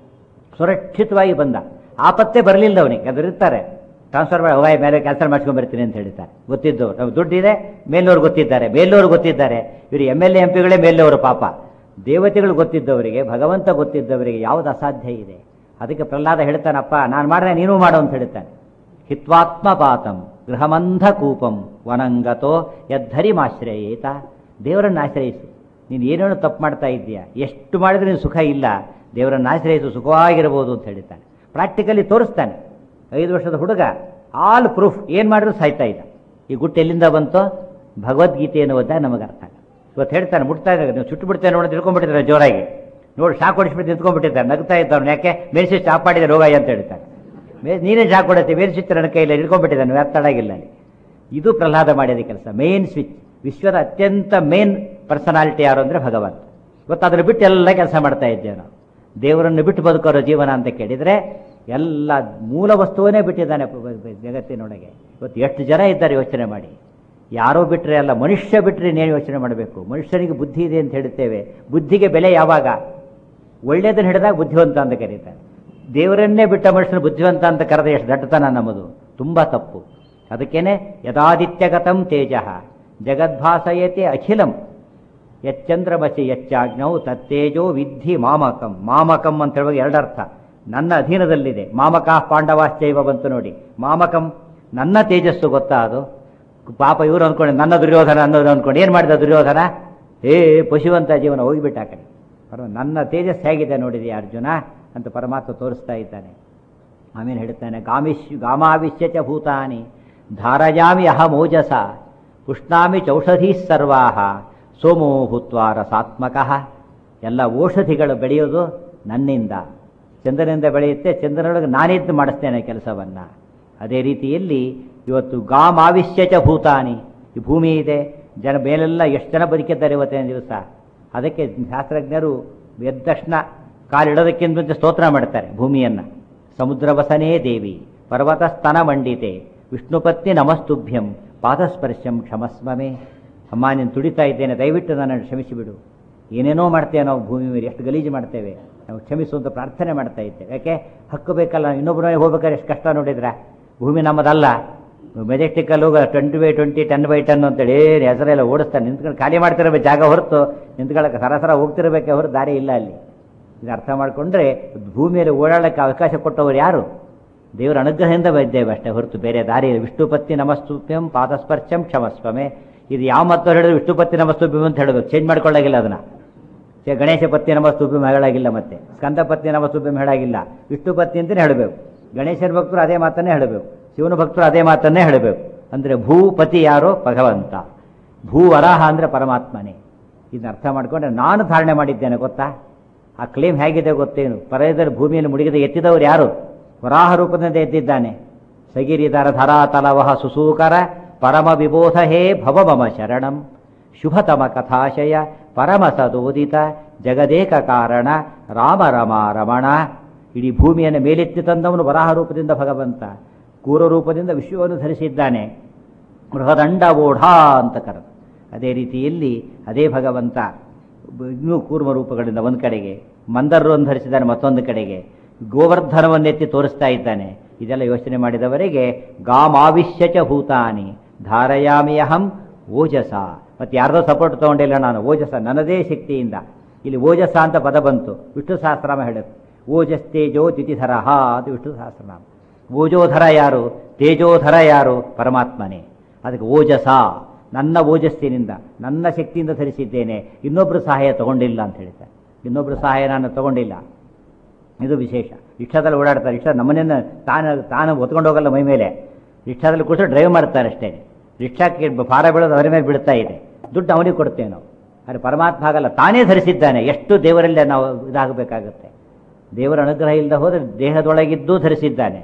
A: ಸುರಕ್ಷಿತವಾಗಿ ಬಂದ ಆಪತ್ತೇ ಬರಲಿಲ್ಲ ಅವನಿಗೆ ಅದರಿರ್ತಾರೆ ಟ್ರಾನ್ಸ್ಫರ್ ಮಾಡಿ ಹೋಗಿ ಮೇಲೆ ಕ್ಯಾನ್ಸಲ್ ಮಾಡ್ಸ್ಕೊಂಡ್ ಬರ್ತೀನಿ ಅಂತ ಹೇಳ್ತಾರೆ ಗೊತ್ತಿದ್ದು ನಾವು ದುಡ್ಡಿದೆ ಮೇಲೋರು ಗೊತ್ತಿದ್ದಾರೆ ಮೇಲೋರು ಗೊತ್ತಿದ್ದಾರೆ ಇವರು ಎಮ್ ಎಲ್ ಎ ಎಂ ಪಿಗಳೇ ಮೇಲವರು ಪಾಪ ದೇವತೆಗಳು ಗೊತ್ತಿದ್ದವರಿಗೆ ಭಗವಂತ ಗೊತ್ತಿದ್ದವರಿಗೆ ಯಾವುದು ಅಸಾಧ್ಯ ಇದೆ ಅದಕ್ಕೆ ಪ್ರಹ್ಲಾದ ಹೇಳ್ತಾನಪ್ಪ ನಾನು ಮಾಡಿದ್ರೆ ನೀನು ಮಾಡು ಅಂತ ಹೇಳ್ತಾನೆ ಹಿತ್ವಾತ್ಮಪಾತಂ ಗೃಹಮಂಧ ಕೂಪಂ ವನಂಗತೋ ಯದ್ಧರಿಮಾಶ್ರಯೇತ ದೇವರನ್ನು ಆಶ್ರಯಿಸು ನೀನು ಏನೇನು ತಪ್ಪು ಮಾಡ್ತಾ ಇದ್ದೀಯಾ ಎಷ್ಟು ಮಾಡಿದ್ರೆ ನೀನು ಸುಖ ಇಲ್ಲ ದೇವರನ್ನು ಆಶ್ರಯಿಸು ಸುಖವಾಗಿರಬಹುದು ಅಂತ ಹೇಳ್ತಾನೆ ಪ್ರಾಕ್ಟಿಕಲಿ ತೋರಿಸ್ತಾನೆ ಐದು ವರ್ಷದ ಹುಡುಗ ಆಲ್ ಪ್ರೂಫ್ ಏನು ಮಾಡಿದ್ರು ಸಾಯ್ತಾ ಇಲ್ಲ ಈ ಗುಟ್ಟು ಎಲ್ಲಿಂದ ಬಂತೋ ಭಗವದ್ಗೀತೆಯನ್ನು ಓದ್ದಾಗ ನಮಗೆ ಅರ್ಥ ಆಗಲ್ಲ ಇವತ್ತು ಹೇಳ್ತಾನೆ ಮುಟ್ತಾ ಇದ್ದಾರೆ ನೀವು ಸುಟ್ಟು ಬಿಡ್ತೇನೆ ನೋಡಿ ತಿಳ್ಕೊಂಡ್ಬಿಟ್ಟಿದ್ದಾರೆ ಜೋರಾಗಿ ನೋಡಿ ಶಾಕ್ ಹೊಡಿಸ್ಬಿಟ್ಟು ನಿಂತ್ಕೊಂಡ್ಬಿಟ್ಟಿದ್ದಾರೆ ನಗ್ತಾ ಇದ್ದವ್ನು ಯಾಕೆ ಮೇಲ್ಸಿ ಸ್ಟಾಪ್ ಮಾಡಿದೆ ರೋಗ ಅಂತ ಹೇಳ್ತಾನೆ ಮೇ ನೀನೇ ಶಾಕ್ ಹೊಡುತ್ತೆ ಮೇಲ್ ಸ್ವಿಚ್ ನನ್ನ ಕೈಯಲ್ಲಿ ಹಿಡ್ಕೊಂಡ್ಬಿಟ್ಟಿದ್ದಾನೆ ವ್ಯಾಪ್ತಾಡಾಗಿಲ್ಲ ಅಲ್ಲಿ ಇದು ಪ್ರಹ್ಲಾದ ಮಾಡಿದ ಕೆಲಸ ಮೇನ್ ಸ್ವಿಚ್ ವಿಶ್ವದ ಅತ್ಯಂತ ಮೇನ್ ಪರ್ಸನಾಲಿಟಿ ಯಾರು ಅಂದರೆ ಭಗವಂತ ಇವತ್ತು ಅದನ್ನು ಬಿಟ್ಟು ಎಲ್ಲ ಕೆಲಸ ಮಾಡ್ತಾ ಇದ್ದೇವೆ ನಾವು ದೇವರನ್ನು ಬಿಟ್ಟು ಬದುಕೋರೋ ಜೀವನ ಅಂತ ಕೇಳಿದರೆ ಎಲ್ಲ ಮೂಲ ವಸ್ತುವನ್ನೇ ಬಿಟ್ಟಿದ್ದಾನೆ ಜಗತ್ತಿನೊಳಗೆ ಇವತ್ತು ಎಷ್ಟು ಜನ ಇದ್ದಾರೆ ಯೋಚನೆ ಮಾಡಿ ಯಾರೋ ಬಿಟ್ಟರೆ ಅಲ್ಲ ಮನುಷ್ಯ ಬಿಟ್ಟರೆ ಇನ್ನೇನು ಯೋಚನೆ ಮಾಡಬೇಕು ಮನುಷ್ಯನಿಗೆ ಬುದ್ಧಿ ಇದೆ ಅಂತ ಹೇಳುತ್ತೇವೆ ಬುದ್ಧಿಗೆ ಬೆಲೆ ಯಾವಾಗ ಒಳ್ಳೆಯದನ್ನು ಹಿಡಿದಾಗ ಬುದ್ಧಿವಂತ ಅಂತ ಕರೀತಾರೆ ದೇವರನ್ನೇ ಬಿಟ್ಟ ಮನುಷ್ಯನ ಬುದ್ಧಿವಂತ ಅಂತ ಕರೆದ ಎಷ್ಟು ದಟ್ಟತನ ನಮ್ಮದು ತುಂಬ ತಪ್ಪು ಅದಕ್ಕೇನೆ ಯದಾದಿತ್ಯಗತಂ ತೇಜ ಜಗದ್ಭಾಸಯತೆ ಅಖಿಲಂ ಯಚ್ಚಂದ್ರಮಸಿ ಯಚ್ಚಾಜ್ಞೌ ತತ್ತೇಜೋ ವಿದ್ಧಿ ಮಾಮಕಂ ಮಾಮಕಂ ಅಂತ ಹೇಳುವಾಗ ಎರಡರ್ಥ ನನ್ನ ಅಧೀನದಲ್ಲಿದೆ ಮಾಮಕ ಪಾಂಡವಾಶ್ಚೈವ ಬಂತು ನೋಡಿ ಮಾಮಕಂ ನನ್ನ ತೇಜಸ್ಸು ಗೊತ್ತಾ ಅದು ಪಾಪ ಇವರು ಅಂದ್ಕೊಂಡು ನನ್ನ ದುರ್ಯೋಧನ ಅನ್ನೋದು ಅಂದ್ಕೊಂಡು ಏನು ಮಾಡಿದ ದುರ್ಯೋಧನ ಏ ಪಶುವಂತ ಜೀವನ ಹೋಗಿಬಿಟ್ಟ ಆ ಕಡೆ ಪರಮ ನನ್ನ ತೇಜಸ್ ಹೇಗಿದೆ ನೋಡಿದೆಯಾ ಅರ್ಜುನ ಅಂತ ಪರಮಾತ್ಮ ತೋರಿಸ್ತಾ ಇದ್ದಾನೆ ಆಮೇಲೆ ಹೇಳ್ತಾನೆ ಗಾಮಿಶ್ ಗಾಮಾವಿಶ್ಯ ಚ ಭೂತಾನಿ ಧಾರಯಾಮಿ ಅಹಮೋಜಸ ಪುಷ್ಣಾಮಿ ಚೌಷಧೀ ಸರ್ವಾಹ ಸೋಮೋ ಭೂತ್ವ ರಸಾತ್ಮಕಃ ಎಲ್ಲ ಔಷಧಿಗಳು ಬೆಳೆಯೋದು ನನ್ನಿಂದ ಚಂದ್ರನಿಂದ ಬೆಳೆಯುತ್ತೆ ಚಂದ್ರನೊಳಗೆ ನಾನಿದ್ದು ಮಾಡಿಸ್ತೇನೆ ಕೆಲಸವನ್ನು ಅದೇ ರೀತಿಯಲ್ಲಿ ಇವತ್ತು ಗಾಮಾವಿಶ್ಯ ಚ ಭೂತಾನಿ ಈ ಭೂಮಿ ಇದೆ ಜನ ಮೇಲೆಲ್ಲ ಎಷ್ಟು ಜನ ಬದುಕಿದ್ದಾರೆ ಇವತ್ತಿನ ದಿವಸ ಅದಕ್ಕೆ ಶಾಸ್ತ್ರಜ್ಞರು ಎದ್ದ ತಕ್ಷಣ ಕಾಲಿಡೋದಕ್ಕಿಂತ ಮುಂಚೆ ಸ್ತೋತ್ರ ಮಾಡ್ತಾರೆ ಭೂಮಿಯನ್ನು ಸಮುದ್ರ ವಸನೇ ದೇವಿ ಪರ್ವತ ಸ್ತನ ಮಂಡಿತೆ ವಿಷ್ಣುಪತ್ನಿ ನಮಸ್ತುಭ್ಯಂ ಪಾದಸ್ಪರ್ಶಂ ಕ್ಷಮಸ್ಮಮೆ ಅಮ್ಮ ನೀನು ತುಡಿತಾ ಇದ್ದೇನೆ ದಯವಿಟ್ಟು ನನ್ನನ್ನು ಕ್ಷಮಿಸಿಬಿಡು ಏನೇನೋ ಮಾಡ್ತೇವೆ ನಾವು ಭೂಮಿ ಮೇಲೆ ಎಷ್ಟು ಗಲೀಜು ಮಾಡ್ತೇವೆ ನಾವು ಕ್ಷಮಿಸು ಅಂತ ಪ್ರಾರ್ಥನೆ ಮಾಡ್ತಾ ಇದ್ದೇವೆ ಯಾಕೆ ಹಕ್ಕು ಬೇಕಲ್ಲ ಇನ್ನೊಬ್ಬರ ಮನೆಗೆ ಹೋಗ್ಬೇಕಾದ್ರೆ ಎಷ್ಟು ಕಷ್ಟ ನೋಡಿದ್ರ ಭೂಮಿ ನಮ್ಮದಲ್ಲ ಮೆಜೆಸ್ಟಿಕಲ್ಲಿ ಹೋಗ twenty by twenty ten by ten ಅಂತೇಳಿ ಏನು ಹೆಸರೆಲ್ಲ ಓಡಿಸ್ತಾನೆ ನಿಂತ್ಕೊಂಡು ಖಾಲಿ ಮಾಡ್ತಿರಬೇಕು ಜಾಗ ಹೊರತು ನಿಂತ್ಕೊಳ್ಳೋಕೆ ಸರಸರ ಹೋಗ್ತಿರ್ಬೇಕೆ ಹೊರತು ದಾರಿ ಇಲ್ಲ ಅಲ್ಲಿ ಇದು ಅರ್ಥ ಮಾಡಿಕೊಂಡ್ರೆ ಭೂಮಿಯಲ್ಲಿ ಓಡಾಡೋಕ್ಕೆ ಅವಕಾಶ ಕೊಟ್ಟವರು ಯಾರು ದೇವರ ಅನುಗ್ರಹದಿಂದ ಬೈದ್ದೇವೆ ಅಷ್ಟೇ ಹೊರತು ಬೇರೆ ದಾರಿ ಇಲ್ಲ ವಿಷ್ಣುಪತ್ನಿ ನಮಸ್ತುಭ್ಯಂ ಪಾದಸ್ಪರ್ಶಂ ಕ್ಷಮಸ್ವಮೆ ಇದು ಯಾವ ಮತ್ತು ಹೇಳಿದ್ರೆ ವಿಷ್ಣುಪತ್ನಿ ನಮಸ್ತುಭ್ಯಂ ಅಂತ ಹೇಳಬೇಕು ಚೇಂಜ್ ಮಾಡ್ಕೊಳ್ಳಾಗಿಲ್ಲ ಅದನ್ನ ಛೆ, ಗಣೇಶ ಪತ್ನಿ ನಮಸ್ತುಭ್ಯಂ ಹೇಳಾಗಿಲ್ಲ ಮತ್ತೆ ಸ್ಕಂದ ಪತ್ನಿ ನಮಸ್ತುಭ್ಯಂ ಹೇಳಾಗಿಲ್ಲ ವಿಷ್ಣುಪತ್ನಿ ಅಂತಲೇ ಹೇಳಬೇಕು ಗಣೇಶನ ಭಕ್ತರು ಅದೇ ಮಾತನ್ನೇ ಹೇಳಬೇಕು ಶಿವನ ಭಕ್ತರು ಅದೇ ಮಾತನ್ನೇ ಹೇಳಬೇಕು ಅಂದರೆ ಭೂಪತಿ ಯಾರೋ ಭಗವಂತ ಭೂವರಾಹ ಅಂದರೆ ಪರಮಾತ್ಮನೇ ಇದನ್ನ ಅರ್ಥ ಮಾಡಿಕೊಂಡ್ರೆ ನಾನು ಧಾರಣೆ ಮಾಡಿದ್ದೇನೆ ಗೊತ್ತಾ ಆ ಕ್ಲೇಮ್ ಹೇಗಿದೆ ಗೊತ್ತೇನು ಪರಯದಲ್ಲಿ ಭೂಮಿಯಲ್ಲಿ ಮುಳುಗಿದ ಎತ್ತಿದವರು ಯಾರು ವರಾಹ ರೂಪದಿಂದ ಎದ್ದಿದ್ದಾನೆ ಸಗಿರಿದರ ಧರಾತಲವಹ ಸುಸೂಕರ ಪರಮ ವಿಬೋಧ ಹೇ ಭವ ಮಮ ಶರಣಂ ಶುಭತಮ ಕಥಾಶಯ ಪರಮ ಸದೋದಿತ ಜಗದೇಕ ಕಾರಣ ರಾಮ ರಮ ರಮಣ ಇಡೀ ಭೂಮಿಯನ್ನು ಮೇಲೆತ್ತಿ ತಂದವನು ವರಾಹ ರೂಪದಿಂದ ಭಗವಂತ ಕೂರ ರೂಪದಿಂದ ವಿಶ್ವವನ್ನು ಧರಿಸಿದ್ದಾನೆ ಬೃಹದಂಡ ಓಢ ಅಂತ ಕರೆದು ಅದೇ ರೀತಿಯಲ್ಲಿ ಅದೇ ಭಗವಂತ ಬ- ಇನ್ನೂ ಕೂರ್ಮ ರೂಪಗಳಿಂದ ಒಂದು ಕಡೆಗೆ ಮಂದರವನ್ನು ಧರಿಸಿದ್ದಾನೆ ಮತ್ತೊಂದು ಕಡೆಗೆ ಗೋವರ್ಧನವನ್ನೆತ್ತಿ ತೋರಿಸ್ತಾ ಇದ್ದಾನೆ ಇದೆಲ್ಲ ಯೋಚನೆ ಮಾಡಿದವರೆಗೆ ಗಾಮಾವಿಶ್ಯಚ ಭೂತಾನಿ ಧಾರಯಾಮಿ ಅಹಂ ಓಜಸ ಮತ್ತೆ ಯಾರ್ದೋ ಸಪೋರ್ಟ್ ತಗೊಂಡಿಲ್ಲ ನಾನು ಓಜಸ ನನ್ನದೇ ಶಕ್ತಿಯಿಂದ ಇಲ್ಲಿ ಓಜಸ ಅಂತ ಪದ ಬಂತು ವಿಷ್ಣು ಸಹಸ್ರನಾಮ ಹೇಳುತ್ತೆ ಓಜಸ್ತೇಜೋ ತಿಥಿಧರಹ ಅದು ವಿಷ್ಣು ಸಹಸ್ರನಾಮ ಓಜೋಧರ ಯಾರು ತೇಜೋಧರ ಯಾರು ಪರಮಾತ್ಮನೇ ಅದಕ್ಕೆ ಓಜಸ ನನ್ನ ಓಜಸ್ಸಿನಿಂದ ನನ್ನ ಶಕ್ತಿಯಿಂದ ಧರಿಸಿದ್ದೇನೆ ಇನ್ನೊಬ್ಬರು ಸಹಾಯ ತಗೊಂಡಿಲ್ಲ ಅಂತ ಹೇಳ್ತಾರೆ ಇನ್ನೊಬ್ಬರು ಸಹಾಯ ನಾನು ತಗೊಂಡಿಲ್ಲ ಇದು ವಿಶೇಷ ರಿಕ್ಷಾದಲ್ಲಿ ಓಡಾಡ್ತಾರೆ ರಿಕ್ಷಾ ನಮ್ಮನೆಯನ್ನು ತಾನು ತಾನು ಒತ್ಕೊಂಡು ಹೋಗಲ್ಲ ಮೈ ಮೇಲೆ ರಿಕ್ಷಾದಲ್ಲಿ ಕೂತು ಡ್ರೈವ್ ಮಾಡ್ತಾರೆ ಅಷ್ಟೇ ರಿಕ್ಷಾಕ್ಕೆ ಭಾರ ಬೀಳೋದು ಅವರ ಮೇಲೆ ಬೀಳ್ತಾ ಇದೆ ದುಡ್ಡು ಅವನಿಗೆ ಕೊಡ್ತೇವೆ ನಾವು ಆದರೆ ಪರಮಾತ್ಮ ಆಗಲ್ಲ ತಾನೇ ಧರಿಸಿದ್ದಾನೆ ಎಷ್ಟು ದೇವರಲ್ಲೇ ನಾವು ಇದಾಗಬೇಕಾಗುತ್ತೆ ದೇವರ ಅನುಗ್ರಹ ಇಲ್ಲದೆ ಹೋದರೆ ದೇಹದೊಳಗಿದ್ದು ಧರಿಸಿದ್ದಾನೆ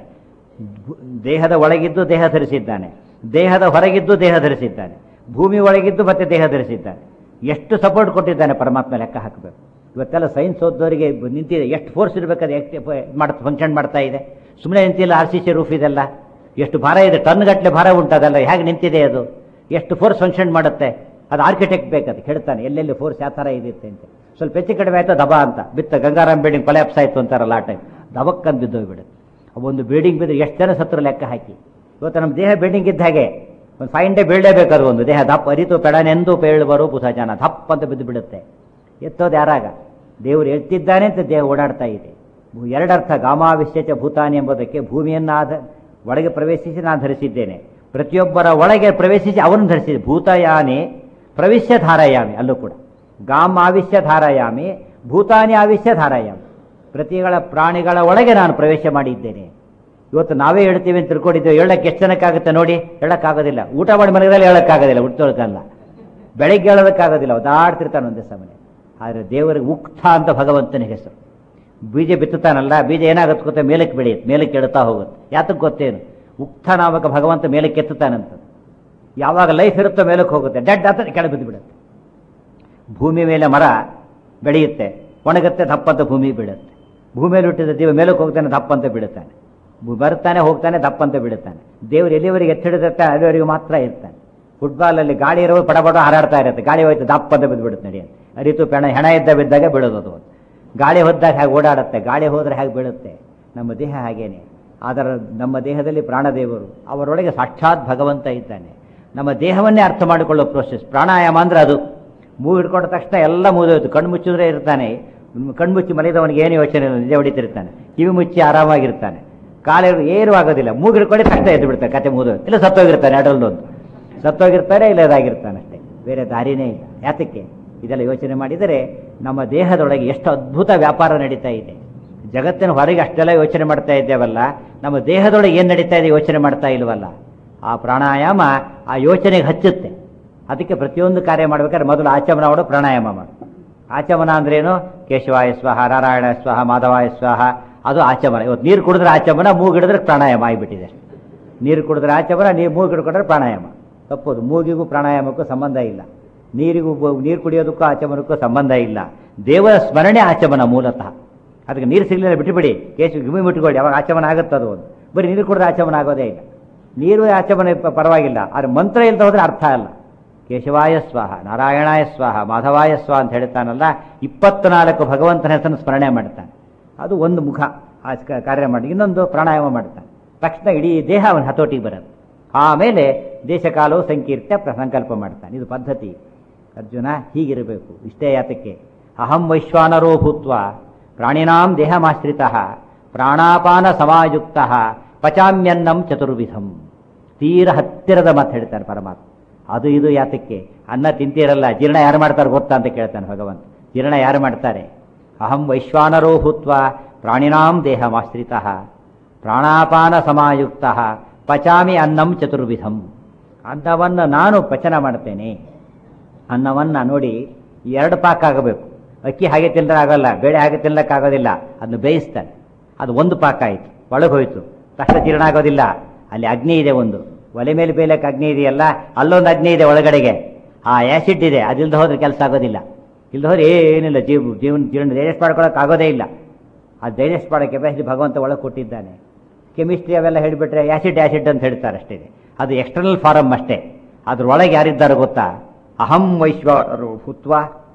A: ದೇಹದ ಒಳಗಿದ್ದು ದೇಹ ಧರಿಸಿದ್ದಾನೆ ದೇಹದ ಹೊರಗಿದ್ದು ದೇಹ ಧರಿಸಿದ್ದಾನೆ ಭೂಮಿ ಒಳಗಿದ್ದು ಮತ್ತೆ ದೇಹ ಧರಿಸಿದ್ದಾನೆ ಎಷ್ಟು ಸಪೋರ್ಟ್ ಕೊಟ್ಟಿದ್ದಾನೆ ಪರಮಾತ್ಮ ಲೆಕ್ಕ ಹಾಕಬೇಕು ಇವತ್ತೆಲ್ಲ ಸೈನ್ಸ್ ಓದೋರಿಗೆ ನಿಂತಿದೆ ಎಷ್ಟು ಫೋರ್ಸ್ ಇರಬೇಕಾದ್ರೆ ಎಷ್ಟು ಮಾಡ್ ಫಂಕ್ಷನ್ ಮಾಡ್ತಾ ಇದೆ ಸುಮ್ಮನೆ ನಿಂತಿಲ್ಲ ಆರ್ ಸಿ ಸಿ ರೂಫ್ ಇದೆಲ್ಲ ಎಷ್ಟು ಭಾರ ಇದೆ ಟನ್ ಗಟ್ಟಲೆ ಭಾರ ಉಂಟದಲ್ಲ ಹೇಗೆ ನಿಂತಿದೆ ಅದು ಎಷ್ಟು ಫೋರ್ಸ್ ಫಂಕ್ಷನ್ ಮಾಡುತ್ತೆ ಅದು ಆರ್ಕಿಟೆಕ್ಟ್ ಬೇಕದು ಹೇಳ್ತಾನೆ ಎಲ್ಲೆಲ್ಲಿ ಫೋರ್ಸ್ ಯಾವ ಥರ ಇರುತ್ತೆ ಅಂತ ಸ್ವಲ್ಪ ಹೆಚ್ಚು ಕಡಿಮೆ ಆಯ್ತು ದಬಾ ಅಂತ ಬಿತ್ತ ಗಂಗಾರಾಮ್ ಬಿಲ್ಡಿಂಗ್ ಕೊಲ್ಯಾಪ್ಸ್ ಆಯ್ತು ಅಂತಾರಲ್ಲ ಆ ಟೈಮ್ ದಬಕ್ಕಂತ ಬಿದ್ದೋಗ್ಬಿಡುತ್ತೆ ಒಂದು ಬಿಲ್ಡಿಂಗ್ ಬಿದ್ದರೆ ಎಷ್ಟು ಜನ ಸತ್ರು ಲೆಕ್ಕ ಹಾಕಿ ಇವತ್ತು ನಮ್ಮ ದೇಹ ಬಿಲ್ಡಿಂಗ್ ಇದ್ದ ಹಾಗೆ ಒಂದು ಫೈನ್ ಡೇ ಬೀಳಲೇಬೇಕಾದ್ರು ಒಂದು ದೇಹ ದಪ್ಪ ಅರಿತು ಪೆಡನೆಂದು ಪೇಳುವರು ಪುಸ ಜನ ದಪ್ಪ ಅಂತ ಬಿದ್ದು ಬಿಡುತ್ತೆ ಎತ್ತೋದು ಯಾರಾಗ ದೇವರು ಎತ್ತಿದ್ದಾನೆ ಅಂತ ದೇಹ ಓಡಾಡ್ತಾ ಇದೆ ಭೂ- ಎರಡರ್ಥ ಗಾಮಾವಿಶ್ಯಚ ಭೂತಾನಿ ಎಂಬುದಕ್ಕೆ ಭೂಮಿಯನ್ನಾದ ಒಳಗೆ ಪ್ರವೇಶಿಸಿ ನಾನು ಧರಿಸಿದ್ದೇನೆ ಪ್ರತಿಯೊಬ್ಬರ ಒಳಗೆ ಪ್ರವೇಶಿಸಿ ಅವನು ಧರಿಸಿದೆ ಭೂತಯಾನಿ ಪ್ರವಿಶ್ಯ ಧಾರಯಾಮಿ ಅಲ್ಲೂ ಕೂಡ ಗಾಮ್ ಆವಿಶ್ಯ ಧಾರಯಾಮಿ ಭೂತಾನಿ ಆವಿಶ್ಯ ಧಾರಯಾಮಿ ಪ್ರತಿಗಳ ಪ್ರಾಣಿಗಳ ಒಳಗೆ ನಾನು ಪ್ರವೇಶ ಮಾಡಿದ್ದೇನೆ ಇವತ್ತು ನಾವೇ ಹೇಳ್ತೀವಿ ಅಂತ ತಿಳ್ಕೊಂಡಿದ್ದೇವೆ ಹೇಳಕ್ಕೆ ಎಷ್ಟು ಜನಕ್ಕಾಗುತ್ತೆ ನೋಡಿ ಹೇಳಕ್ಕಾಗೋದಿಲ್ಲ ಊಟ ಮಾಡಿ ಮನೆಗಳಲ್ಲಿ ಹೇಳಕ್ಕಾಗೋದಿಲ್ಲ ಉಟ್ತೊಳ್ಕಲ್ಲ ಬೆಳಗ್ಗೆ ಹೇಳೋದಕ್ಕಾಗೋದಿಲ್ಲ ಒದಾಡ್ತಿರ್ತಾನೆ ಒಂದೇ ಸಮಯ ಆದರೆ ದೇವರಿಗೆ ಉಕ್ತ ಅಂತ ಭಗವಂತನ ಹೆಸರು ಬೀಜ ಬಿತ್ತುತ್ತಾನಲ್ಲ ಬೀಜ ಏನಾಗುತ್ತೆ ಗೊತ್ತಾ ಮೇಲಕ್ಕೆ ಬೆಳೆಯುತ್ತೆ ಮೇಲಕ್ಕೆ ಎಡುತ್ತಾ ಹೋಗುತ್ತೆ ಯಾತಕ್ಕೆ ಗೊತ್ತೇನು ಉಕ್ತ ನಾಮಕ ಭಗವಂತ ಮೇಲಕ್ಕೆ ಎತ್ತುತ್ತಾನಂತ ಯಾವಾಗ ಲೈಫ್ ಇರುತ್ತೋ ಮೇಲಕ್ಕೆ ಹೋಗುತ್ತೆ ಡೆಡ್ ಅಂತ ಕೆಳಗೆ ಬಿದ್ದು ಬಿಡುತ್ತೆ ಭೂಮಿ ಮೇಲೆ ಮರ ಬೆಳೆಯುತ್ತೆ ಒಣಗುತ್ತೆ ದಪ್ಪಂತ ಭೂಮಿ ಬೀಳುತ್ತೆ ಭೂಮಿಯಲ್ಲಿ ಹುಟ್ಟಿದ ದೇವ ಮೇಲಕ್ಕೆ ಹೋಗ್ತಾನೆ ದಪ್ಪಂತ ಬೀಳುತ್ತಾನೆ ಭೂ- ಬರ್ತಾನೆ ಹೋಗ್ತಾನೆ ದಪ್ಪಂತ ಬೀಳುತ್ತಾನೆ ದೇವರು ಎಲ್ಲಿವರೆಗೆ ಎತ್ತಿಡಿದಿರ್ತಾನೆ ಅಲ್ಲಿವರೆಗೆ ಮಾತ್ರ ಇರ್ತಾನೆ ಫುಟ್ಬಾಲಲ್ಲಿ ಗಾಳಿ ಇರೋ ಪಡಬಡ ಹಾರಾಡ್ತಾ ಇರುತ್ತೆ ಗಾಳಿ ಹೋಯ್ತು ದಪ್ಪಂತ ಬಿದ್ದು ಬಿಡುತ್ತೆ ನಡಿ ಅಂತ ಅರಿತು ಪೆಣ ಹೆಣ ಇದ್ದ ಬಿದ್ದಾಗ ಬೀಳೋದು ಅದು ಗಾಳಿ ಹೊದ್ದಾಗ ಹೇಗೆ ಓಡಾಡುತ್ತೆ ಗಾಳಿ ಹೋದ್ರೆ ಹೇಗೆ ಬೀಳುತ್ತೆ ನಮ್ಮ ದೇಹ ಹಾಗೇನೆ ಅದರ ನಮ್ಮ ದೇಹದಲ್ಲಿ ಪ್ರಾಣದೇವರು ಅವರೊಳಗೆ ಸಾಕ್ಷಾತ್ ಭಗವಂತ ಇದ್ದಾನೆ ನಮ್ಮ ದೇಹವನ್ನೇ ಅರ್ಥ ಮಾಡಿಕೊಳ್ಳೋ ಪ್ರೋಸೆಸ್ ಪ್ರಾಣಾಯಾಮ ಅಂದ್ರೆ ಅದು ಮೂಗು ಹಿಡ್ಕೊಂಡ ತಕ್ಷಣ ಎಲ್ಲ ಮುಗಿದೋಯ್ತು ಕಣ್ಣು ಮುಚ್ಚಿದ್ರೆ ಇರ್ತಾನೆ ಕಣ್ಣು ಮುಚ್ಚಿ ಮಲಗಿದವನಿಗೆ ಏನು ಯೋಚನೆ ಇಲ್ಲ ನಿಜ ಹೊಡಿತಿರ್ತಾನೆ ಕಿವಿ ಮುಚ್ಚಿ ಆರಾಮಾಗಿರ್ತಾನೆ ಕಾಲು ಏನು ಆಗೋದಿಲ್ಲ ಮೂಗು ಹಿಡ್ಕೊಂಡು ತಕ್ಷಣ ಎದ್ದು ಬಿಡ್ತಾನೆ ಕತೆ ಮುಗಿದೋಯ್ತು ಇಲ್ಲ ಸತ್ತೋಗಿರ್ತಾನೆ ಅಡಲ್ದೊಂದು ಸತ್ತೋಗಿರ್ತಾರೆ ಇಲ್ಲ ಇದಾಗಿರ್ತಾನೆ ಅಷ್ಟೇ ಬೇರೆ ದಾರಿನೇ ಇಲ್ಲ ಯಾತಕ್ಕೆ ಇದೆಲ್ಲ ಯೋಚನೆ ಮಾಡಿದರೆ ನಮ್ಮ ದೇಹದೊಳಗೆ ಎಷ್ಟು ಅದ್ಭುತ ವ್ಯಾಪಾರ ನಡೀತಾ ಇದೆ ಜಗತ್ತಿನ ಹೊರಗೆ ಅಷ್ಟೆಲ್ಲ ಯೋಚನೆ ಮಾಡ್ತಾ ಇದ್ದೇವಲ್ಲ ನಮ್ಮ ದೇಹದೊಳಗೆ ಏನು ನಡೀತಾ ಇದೆ ಯೋಚನೆ ಮಾಡ್ತಾ ಇಲ್ವಲ್ಲ ಆ ಪ್ರಾಣಾಯಾಮ ಆ ಯೋಚನೆಗೆ ಹಚ್ಚುತ್ತೆ ಅದಕ್ಕೆ ಪ್ರತಿಯೊಂದು ಕಾರ್ಯ ಮಾಡ್ಬೇಕಾದ್ರೆ ಮೊದಲು ಆಚಮನ ಮಾಡು ಪ್ರಾಣಾಯಾಮ ಮಾಡು ಆಚಮನ ಅಂದ್ರೇನು ಕೇಶವಾಯ ಸ್ವಾಹ ನಾರಾಯಣ ಸ್ವಾಹ ಮಾಧವಾಯ ಸ್ವಾಹ ಅದು ಆಚಮನ ಇವತ್ತು ನೀರು ಕುಡಿದ್ರೆ ಆಚಮನ ಮೂಗು ಹಿಡಿದ್ರೆ ಪ್ರಾಣಾಯಾಮ ಆಗಿಬಿಟ್ಟಿದೆ ನೀರು ಕುಡಿದ್ರೆ ಆಚಮನ ನೀರು ಮೂಗು ಹಿಡ್ಕೊಂಡ್ರೆ ಪ್ರಾಣಾಯಾಮ ತಪ್ಪೋದು ಮೂಗಿಗೂ ಪ್ರಾಣಾಯಾಮಕ್ಕೂ ಸಂಬಂಧ ಇಲ್ಲ ನೀರಿಗೂ ಬ- ನೀರು ಕುಡಿಯೋದಕ್ಕೂ ಆಚಮನಕ್ಕೂ ಸಂಬಂಧ ಇಲ್ಲ ದೇವರ ಸ್ಮರಣೆ ಆಚಮನ ಮೂಲತಃ ಅದಕ್ಕೆ ನೀರು ಸಿಗಲಿಲ್ಲ ಬಿಟ್ಟುಬಿಡಿ ಕೇಸು ಗಿಮಿ ಬಿಟ್ಕೊಳ್ಳಿ ಅವಾಗ ಆಚಮನ ಆಗುತ್ತೆ ಅದು ಒಂದು ಬರೀ ನೀರು ಕುಡಿದ್ರೆ ಆಚಮನ ಆಗೋದೇ ಇಲ್ಲ ನೀರು ಆಚೆ ಮನೆ ಪ- ಪರವಾಗಿಲ್ಲ ಆದರೆ ಮಂತ್ರ ಇಲ್ಲದ ಹೋದ್ರೆ ಅರ್ಥ ಅಲ್ಲ ಕೇಶವಾಯ ಸ್ವಾಹ ನಾರಾಯಣಾಯ ಸ್ವಾಹ ಮಾಧವಾಯ ಸ್ವಾಹ ಅಂತ ಹೇಳ್ತಾನಲ್ಲ ಇಪ್ಪತ್ನಾಲ್ಕು ಭಗವಂತನ ಹೆಸರನ್ನು ಸ್ಮರಣೆ ಮಾಡ್ತಾನೆ ಅದು ಒಂದು ಮುಖ ಆ ಕ- ಕಾರ್ಯ ಮಾಡಿ ಇನ್ನೊಂದು ಪ್ರಾಣಾಯಾಮ ಮಾಡ್ತಾನೆ ತಕ್ಷಣ ಇಡೀ ದೇಹ ಅವನ ಹತೋಟಿಗೆ ಬರುತ್ತೆ ಆಮೇಲೆ ದೇಶಕಾಲವು ಸಂಕೀರ್ತ್ಯ ಪ್ರ- ಸಂಕಲ್ಪ ಮಾಡ್ತಾನೆ ಇದು ಪದ್ಧತಿ ಅರ್ಜುನ ಹೀಗಿರಬೇಕು ಇಷ್ಟೇ ಯಾತಕ್ಕೆ ಅಹಂ ವೈಶ್ವಾನರೋ ಭೂತ್ವ ಪ್ರಾಣಿನಾಂ ದೇಹಮಾಶ್ರಿತ ಪ್ರಾಣಾಪಾನ ಸಮಾಯುಕ್ತ ಪಚಾಮ್ಯನ್ನಂ ಚತುರ್ವಿಧಂ ತೀರ ಹತ್ತಿರದ ಮಾತು ಹೇಳ್ತಾನೆ ಪರಮಾತ್ಮ ಅದು ಇದು ಯಾತಕ್ಕೆ ಅನ್ನ ತಿಂತೀರಲ್ಲ ಜೀರ್ಣ ಯಾರು ಮಾಡ್ತಾರೆ ಗೊತ್ತಾ ಅಂತ ಕೇಳ್ತಾನೆ ಭಗವಂತ ಜೀರ್ಣ ಯಾರು ಮಾಡ್ತಾರೆ ಅಹಂ ವೈಶ್ವಾನರೋ ಭೂತ್ವ ಪ್ರಾಣಿನಾಂ ದೇಹಮಾಶ್ರಿತ ಪ್ರಾಣಾಪಾನ ಸಮಾಯುಕ್ತ ಪಚಾಮಿ ಅನ್ನಂ ಚತುರ್ವಿಧಂ ಅನ್ನವನ್ನು ನಾನು ಪಚನ ಮಾಡ್ತೇನೆ ಅನ್ನವನ್ನು ನೋಡಿ ಎರಡು ಪಾಕ ಆಗಬೇಕು ಅಕ್ಕಿ ಹಾಗೆ ತಿಂದ್ರೆ ಆಗಲ್ಲ ಬೇಳೆ ಹಾಗೆ ತಿನ್ಲಕ್ಕಾಗೋದಿಲ್ಲ ಅದನ್ನು ಬೇಯಿಸ್ತಾನೆ ಅದು ಒಂದು ಪಾಕ ಆಯಿತು ಒಳಗೆ ಹೋಯ್ತು ತಕ್ಷಣ ಜೀರ್ಣ ಆಗೋದಿಲ್ಲ ಅಲ್ಲಿ ಅಗ್ನಿ ಇದೆ ಒಂದು ಒಲೆ ಮೇಲೆ ಬೇಯಲಿಕ್ಕೆ ಅಗ್ನಿ ಇದೆಯಲ್ಲ ಅಲ್ಲೊಂದು ಅಗ್ನಿ ಇದೆ ಒಳಗಡೆಗೆ ಆ ಆ್ಯಸಿಡ್ ಇದೆ ಅದಿಲ್ಲದೆ ಹೋದ್ರೆ ಕೆಲಸ ಆಗೋದಿಲ್ಲ ಇಲ್ಲದೆ ಹೋದ್ರೆ ಏನಿಲ್ಲ ಜೀವ ಜೀವನ ಜೀವನ ಡೈಜೆಸ್ಟ್ ಮಾಡ್ಕೊಳಕ್ಕೆ ಆಗೋದೇ ಇಲ್ಲ ಆ ಡೈಜೆಸ್ಟ್ ಮಾಡೋ ಕೆಪಾಸಿಟಿ ಭಗವಂತ ಒಳಗೆ ಕೊಟ್ಟಿದ್ದಾನೆ ಕೆಮಿಸ್ಟ್ರಿ ಅವೆಲ್ಲ ಹೇಳಿಬಿಟ್ರೆ ಆ್ಯಸಿಡ್ ಆ್ಯಸಿಡ್ ಅಂತ ಹೇಳ್ತಾರೆ ಅಷ್ಟೇ ಅದು ಎಕ್ಸ್ಟರ್ನಲ್ ಫಾರಮ್ ಅಷ್ಟೇ ಅದ್ರೊಳಗೆ ಯಾರಿದ್ದಾರೆ ಗೊತ್ತಾ ಅಹಂ ವೈಶ್ವರು ಭೂತ್ವ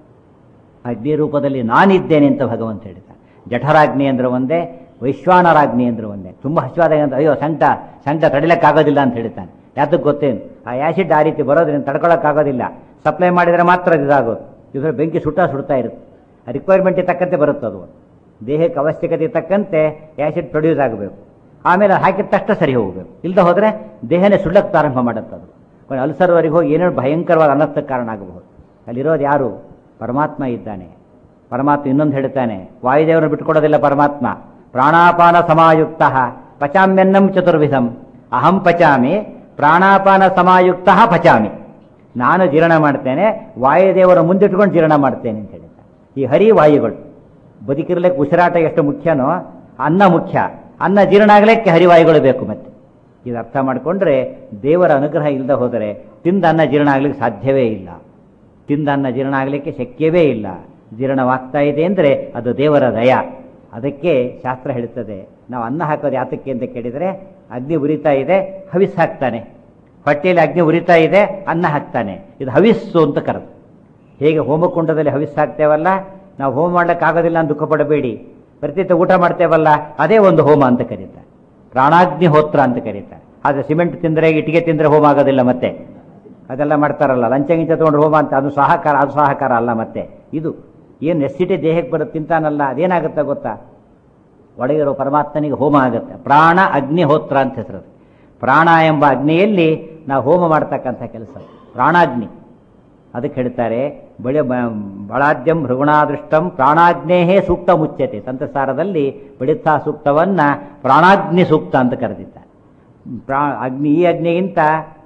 A: ಅಗ್ನಿ ರೂಪದಲ್ಲಿ ನಾನಿದ್ದೇನೆ ಅಂತ ಭಗವಂತ ಹೇಳ್ತಾನೆ ಜಠರಾಗ್ನಿ ಅಂದ್ರೆ ಒಂದೇ ವೈಶ್ವಾನರಾಗ್ನಿ ಅಂದ್ರೆ ಒಂದೇ ತುಂಬ ಹಸಿವಾದಾಗ ಅಂತ ಅಯ್ಯೋ ಸಂಕಟ ಸಂಕಟ ತಡಿಲಕ್ಕಾಗೋದಿಲ್ಲ ಅಂತ ಹೇಳ್ತಾನೆ ಯಾತಕ್ಕೆ ಗೊತ್ತೇನು ಆ ಆ್ಯಸಿಡ್ ಆ ರೀತಿ ಬರೋದ್ರಿಂದ ತಡ್ಕೊಳ್ಳೋಕ್ಕಾಗೋದಿಲ್ಲ ಸಪ್ಲೈ ಮಾಡಿದರೆ ಮಾತ್ರ ಅದು ಇದಾಗೋದು ಇದ್ರ ಬೆಂಕಿ ಸುಟ್ಟ ಸುಡ್ತಾ ಇರುತ್ತೆ ರಿಕ್ವೈರ್ಮೆಂಟಿಗೆ ತಕ್ಕಂತೆ ಬರುತ್ತೆ ಅದು ದೇಹಕ್ಕೆ ಅವಶ್ಯಕತೆ ತಕ್ಕಂತೆ ಆ್ಯಸಿಡ್ ಪ್ರೊಡ್ಯೂಸ್ ಆಗಬೇಕು ಆಮೇಲೆ ಅದು ಹಾಕಿದ ತಕ್ಷಣ ಸರಿ ಹೋಗಬೇಕು ಇಲ್ಲದೆ ಹೋದರೆ ದೇಹನೇ ಸುಳ್ಳಕ್ಕೆ ಪ್ರಾರಂಭ ಮಾಡುತ್ತೆ ಅದು ಅಲ್ಸರ್ವರೆಗೆ ಹೋಗಿ ಏನೇನು ಭಯಂಕರವಾದ ಅನರ್ಥಕ್ಕೆ ಕಾರಣ ಆಗಬಹುದು ಅಲ್ಲಿರೋದು ಯಾರು ಪರಮಾತ್ಮ ಇದ್ದಾನೆ ಪರಮಾತ್ಮ ಇನ್ನೊಂದು ಹೇಳ್ತಾನೆ ವಾಯುದೇವರನ್ನು ಬಿಟ್ಕೊಡೋದಿಲ್ಲ ಪರಮಾತ್ಮ ಪ್ರಾಣಾಪಾನ ಸಮಾಯುಕ್ತ ಪಚಾಮ್ಯನ್ನಂ ಚತುರ್ವಿಧಂ ಅಹಂ ಪಚಾಮಿ ಪ್ರಾಣಾಪಾನ ಸಮಾಯುಕ್ತ ಪಚಾಮಿ ನಾನು ಜೀರ್ಣ ಮಾಡ್ತೇನೆ ವಾಯುದೇವರ ಮುಂದಿಟ್ಕೊಂಡು ಜೀರ್ಣ ಮಾಡ್ತೇನೆ ಅಂತ ಹೇಳ್ತಾನೆ ಈ ಹರಿ ವಾಯುಗಳು ಬದುಕಿರ್ಲಿಕ್ಕೆ ಉಸಿರಾಟ ಎಷ್ಟು ಮುಖ್ಯನೋ ಅನ್ನ ಮುಖ್ಯ ಅನ್ನ ಜೀರ್ಣ ಆಗ್ಲಿಕ್ಕೆ ಹರಿವಾಯುಗಳು ಬೇಕು ಮತ್ತೆ ಇದು ಅರ್ಥ ಮಾಡಿಕೊಂಡ್ರೆ ದೇವರ ಅನುಗ್ರಹ ಇಲ್ಲದೆ ಹೋದರೆ ತಿಂದ ಅನ್ನ ಜೀರ್ಣ ಆಗ್ಲಿಕ್ಕೆ ಸಾಧ್ಯವೇ ಇಲ್ಲ ತಿಂದ ಅನ್ನ ಜೀರ್ಣ ಆಗಲಿಕ್ಕೆ ಶಕ್ಯವೇ ಇಲ್ಲ ಜೀರ್ಣವಾಗ್ತಾ ಇದೆ ಅಂದರೆ ಅದು ದೇವರ ದಯ ಅದಕ್ಕೆ ಶಾಸ್ತ್ರ ಹೇಳುತ್ತದೆ ನಾವು ಅನ್ನ ಹಾಕೋದು ಯಾತಕ್ಕೆ ಅಂತ ಕೇಳಿದರೆ ಅಗ್ನಿ ಉರಿತಾ ಇದೆ ಹವಿಸ್ ಹಾಕ್ತಾನೆ ಹೊಟ್ಟೆಯಲ್ಲಿ ಅಗ್ನಿ ಉರಿತಾ ಇದೆ ಅನ್ನ ಹಾಕ್ತಾನೆ ಇದು ಹವಿಸ್ಸು ಅಂತ ಕರೆದು ಹೇಗೆ ಹೋಮಕುಂಡದಲ್ಲಿ ಹವಿಸ್ ಹಾಕ್ತೇವಲ್ಲ ನಾವು ಹೋಮ ಮಾಡ್ಲಿಕ್ಕಾಗೋದಿಲ್ಲ ಅಂತ ದುಃಖ ಪಡಬೇಡಿ ಪ್ರತಿನಿತ್ಯ ಊಟ ಮಾಡ್ತೇವಲ್ಲ ಅದೇ ಒಂದು ಹೋಮ ಅಂತ ಕರೀತಾರೆ ಪ್ರಾಣಾಗ್ನಿ ಹೋತ್ರ ಅಂತ ಕರೀತಾರೆ ಆದರೆ ಸಿಮೆಂಟ್ ತಿಂದರೆ ಇಟ್ಟಿಗೆ ತಿಂದರೆ ಹೋಮ ಆಗೋದಿಲ್ಲ ಮತ್ತೆ ಅದೆಲ್ಲ ಮಾಡ್ತಾರಲ್ಲ ಲಂಚ ಗಿಂಚ ತೊಗೊಂಡು ಹೋಮ ಅಂತ ಅದು ಸಹಕಾರ ಅದು ಸಹಕಾರ ಅಲ್ಲ ಮತ್ತೆ ಇದು ಏನು ನೆಸಿಟಿ ದೇಹಕ್ಕೆ ಬರುತ್ತೆ ತಿಂತಾನಲ್ಲ ಅದೇನಾಗುತ್ತೆ ಗೊತ್ತಾ ಒಳಗಿರೋ ಪರಮಾತ್ಮನಿಗೆ ಹೋಮ ಆಗುತ್ತೆ ಪ್ರಾಣ ಅಗ್ನಿಹೋತ್ರ ಅಂತ ಹೆಸರು ಪ್ರಾಣ ಎಂಬ ಅಗ್ನಿಯಲ್ಲಿ ನಾವು ಹೋಮ ಮಾಡ್ತಕ್ಕಂಥ ಕೆಲಸ ಪ್ರಾಣಾಗ್ನಿ ಅದಕ್ಕೆ ಹೇಳ್ತಾರೆ ಬಳಿ ಬಳಾದ್ಯಂ ಭೃಗುಣಾದೃಷ್ಟಂ ಪ್ರಾಣಾಗ್ನೇಹೇ ಸೂಕ್ತ ಮುಚ್ಚತೆ ಸಂತಸಾರದಲ್ಲಿ ಬಳಿತಾ ಸೂಕ್ತವನ್ನ ಪ್ರಾಣಾಗ್ನಿ ಸೂಕ್ತ ಅಂತ ಕರೆದಿದ್ದಾರೆ ಪ್ರಾ ಅಗ್ನಿ ಈ ಅಗ್ನಿಗಿಂತ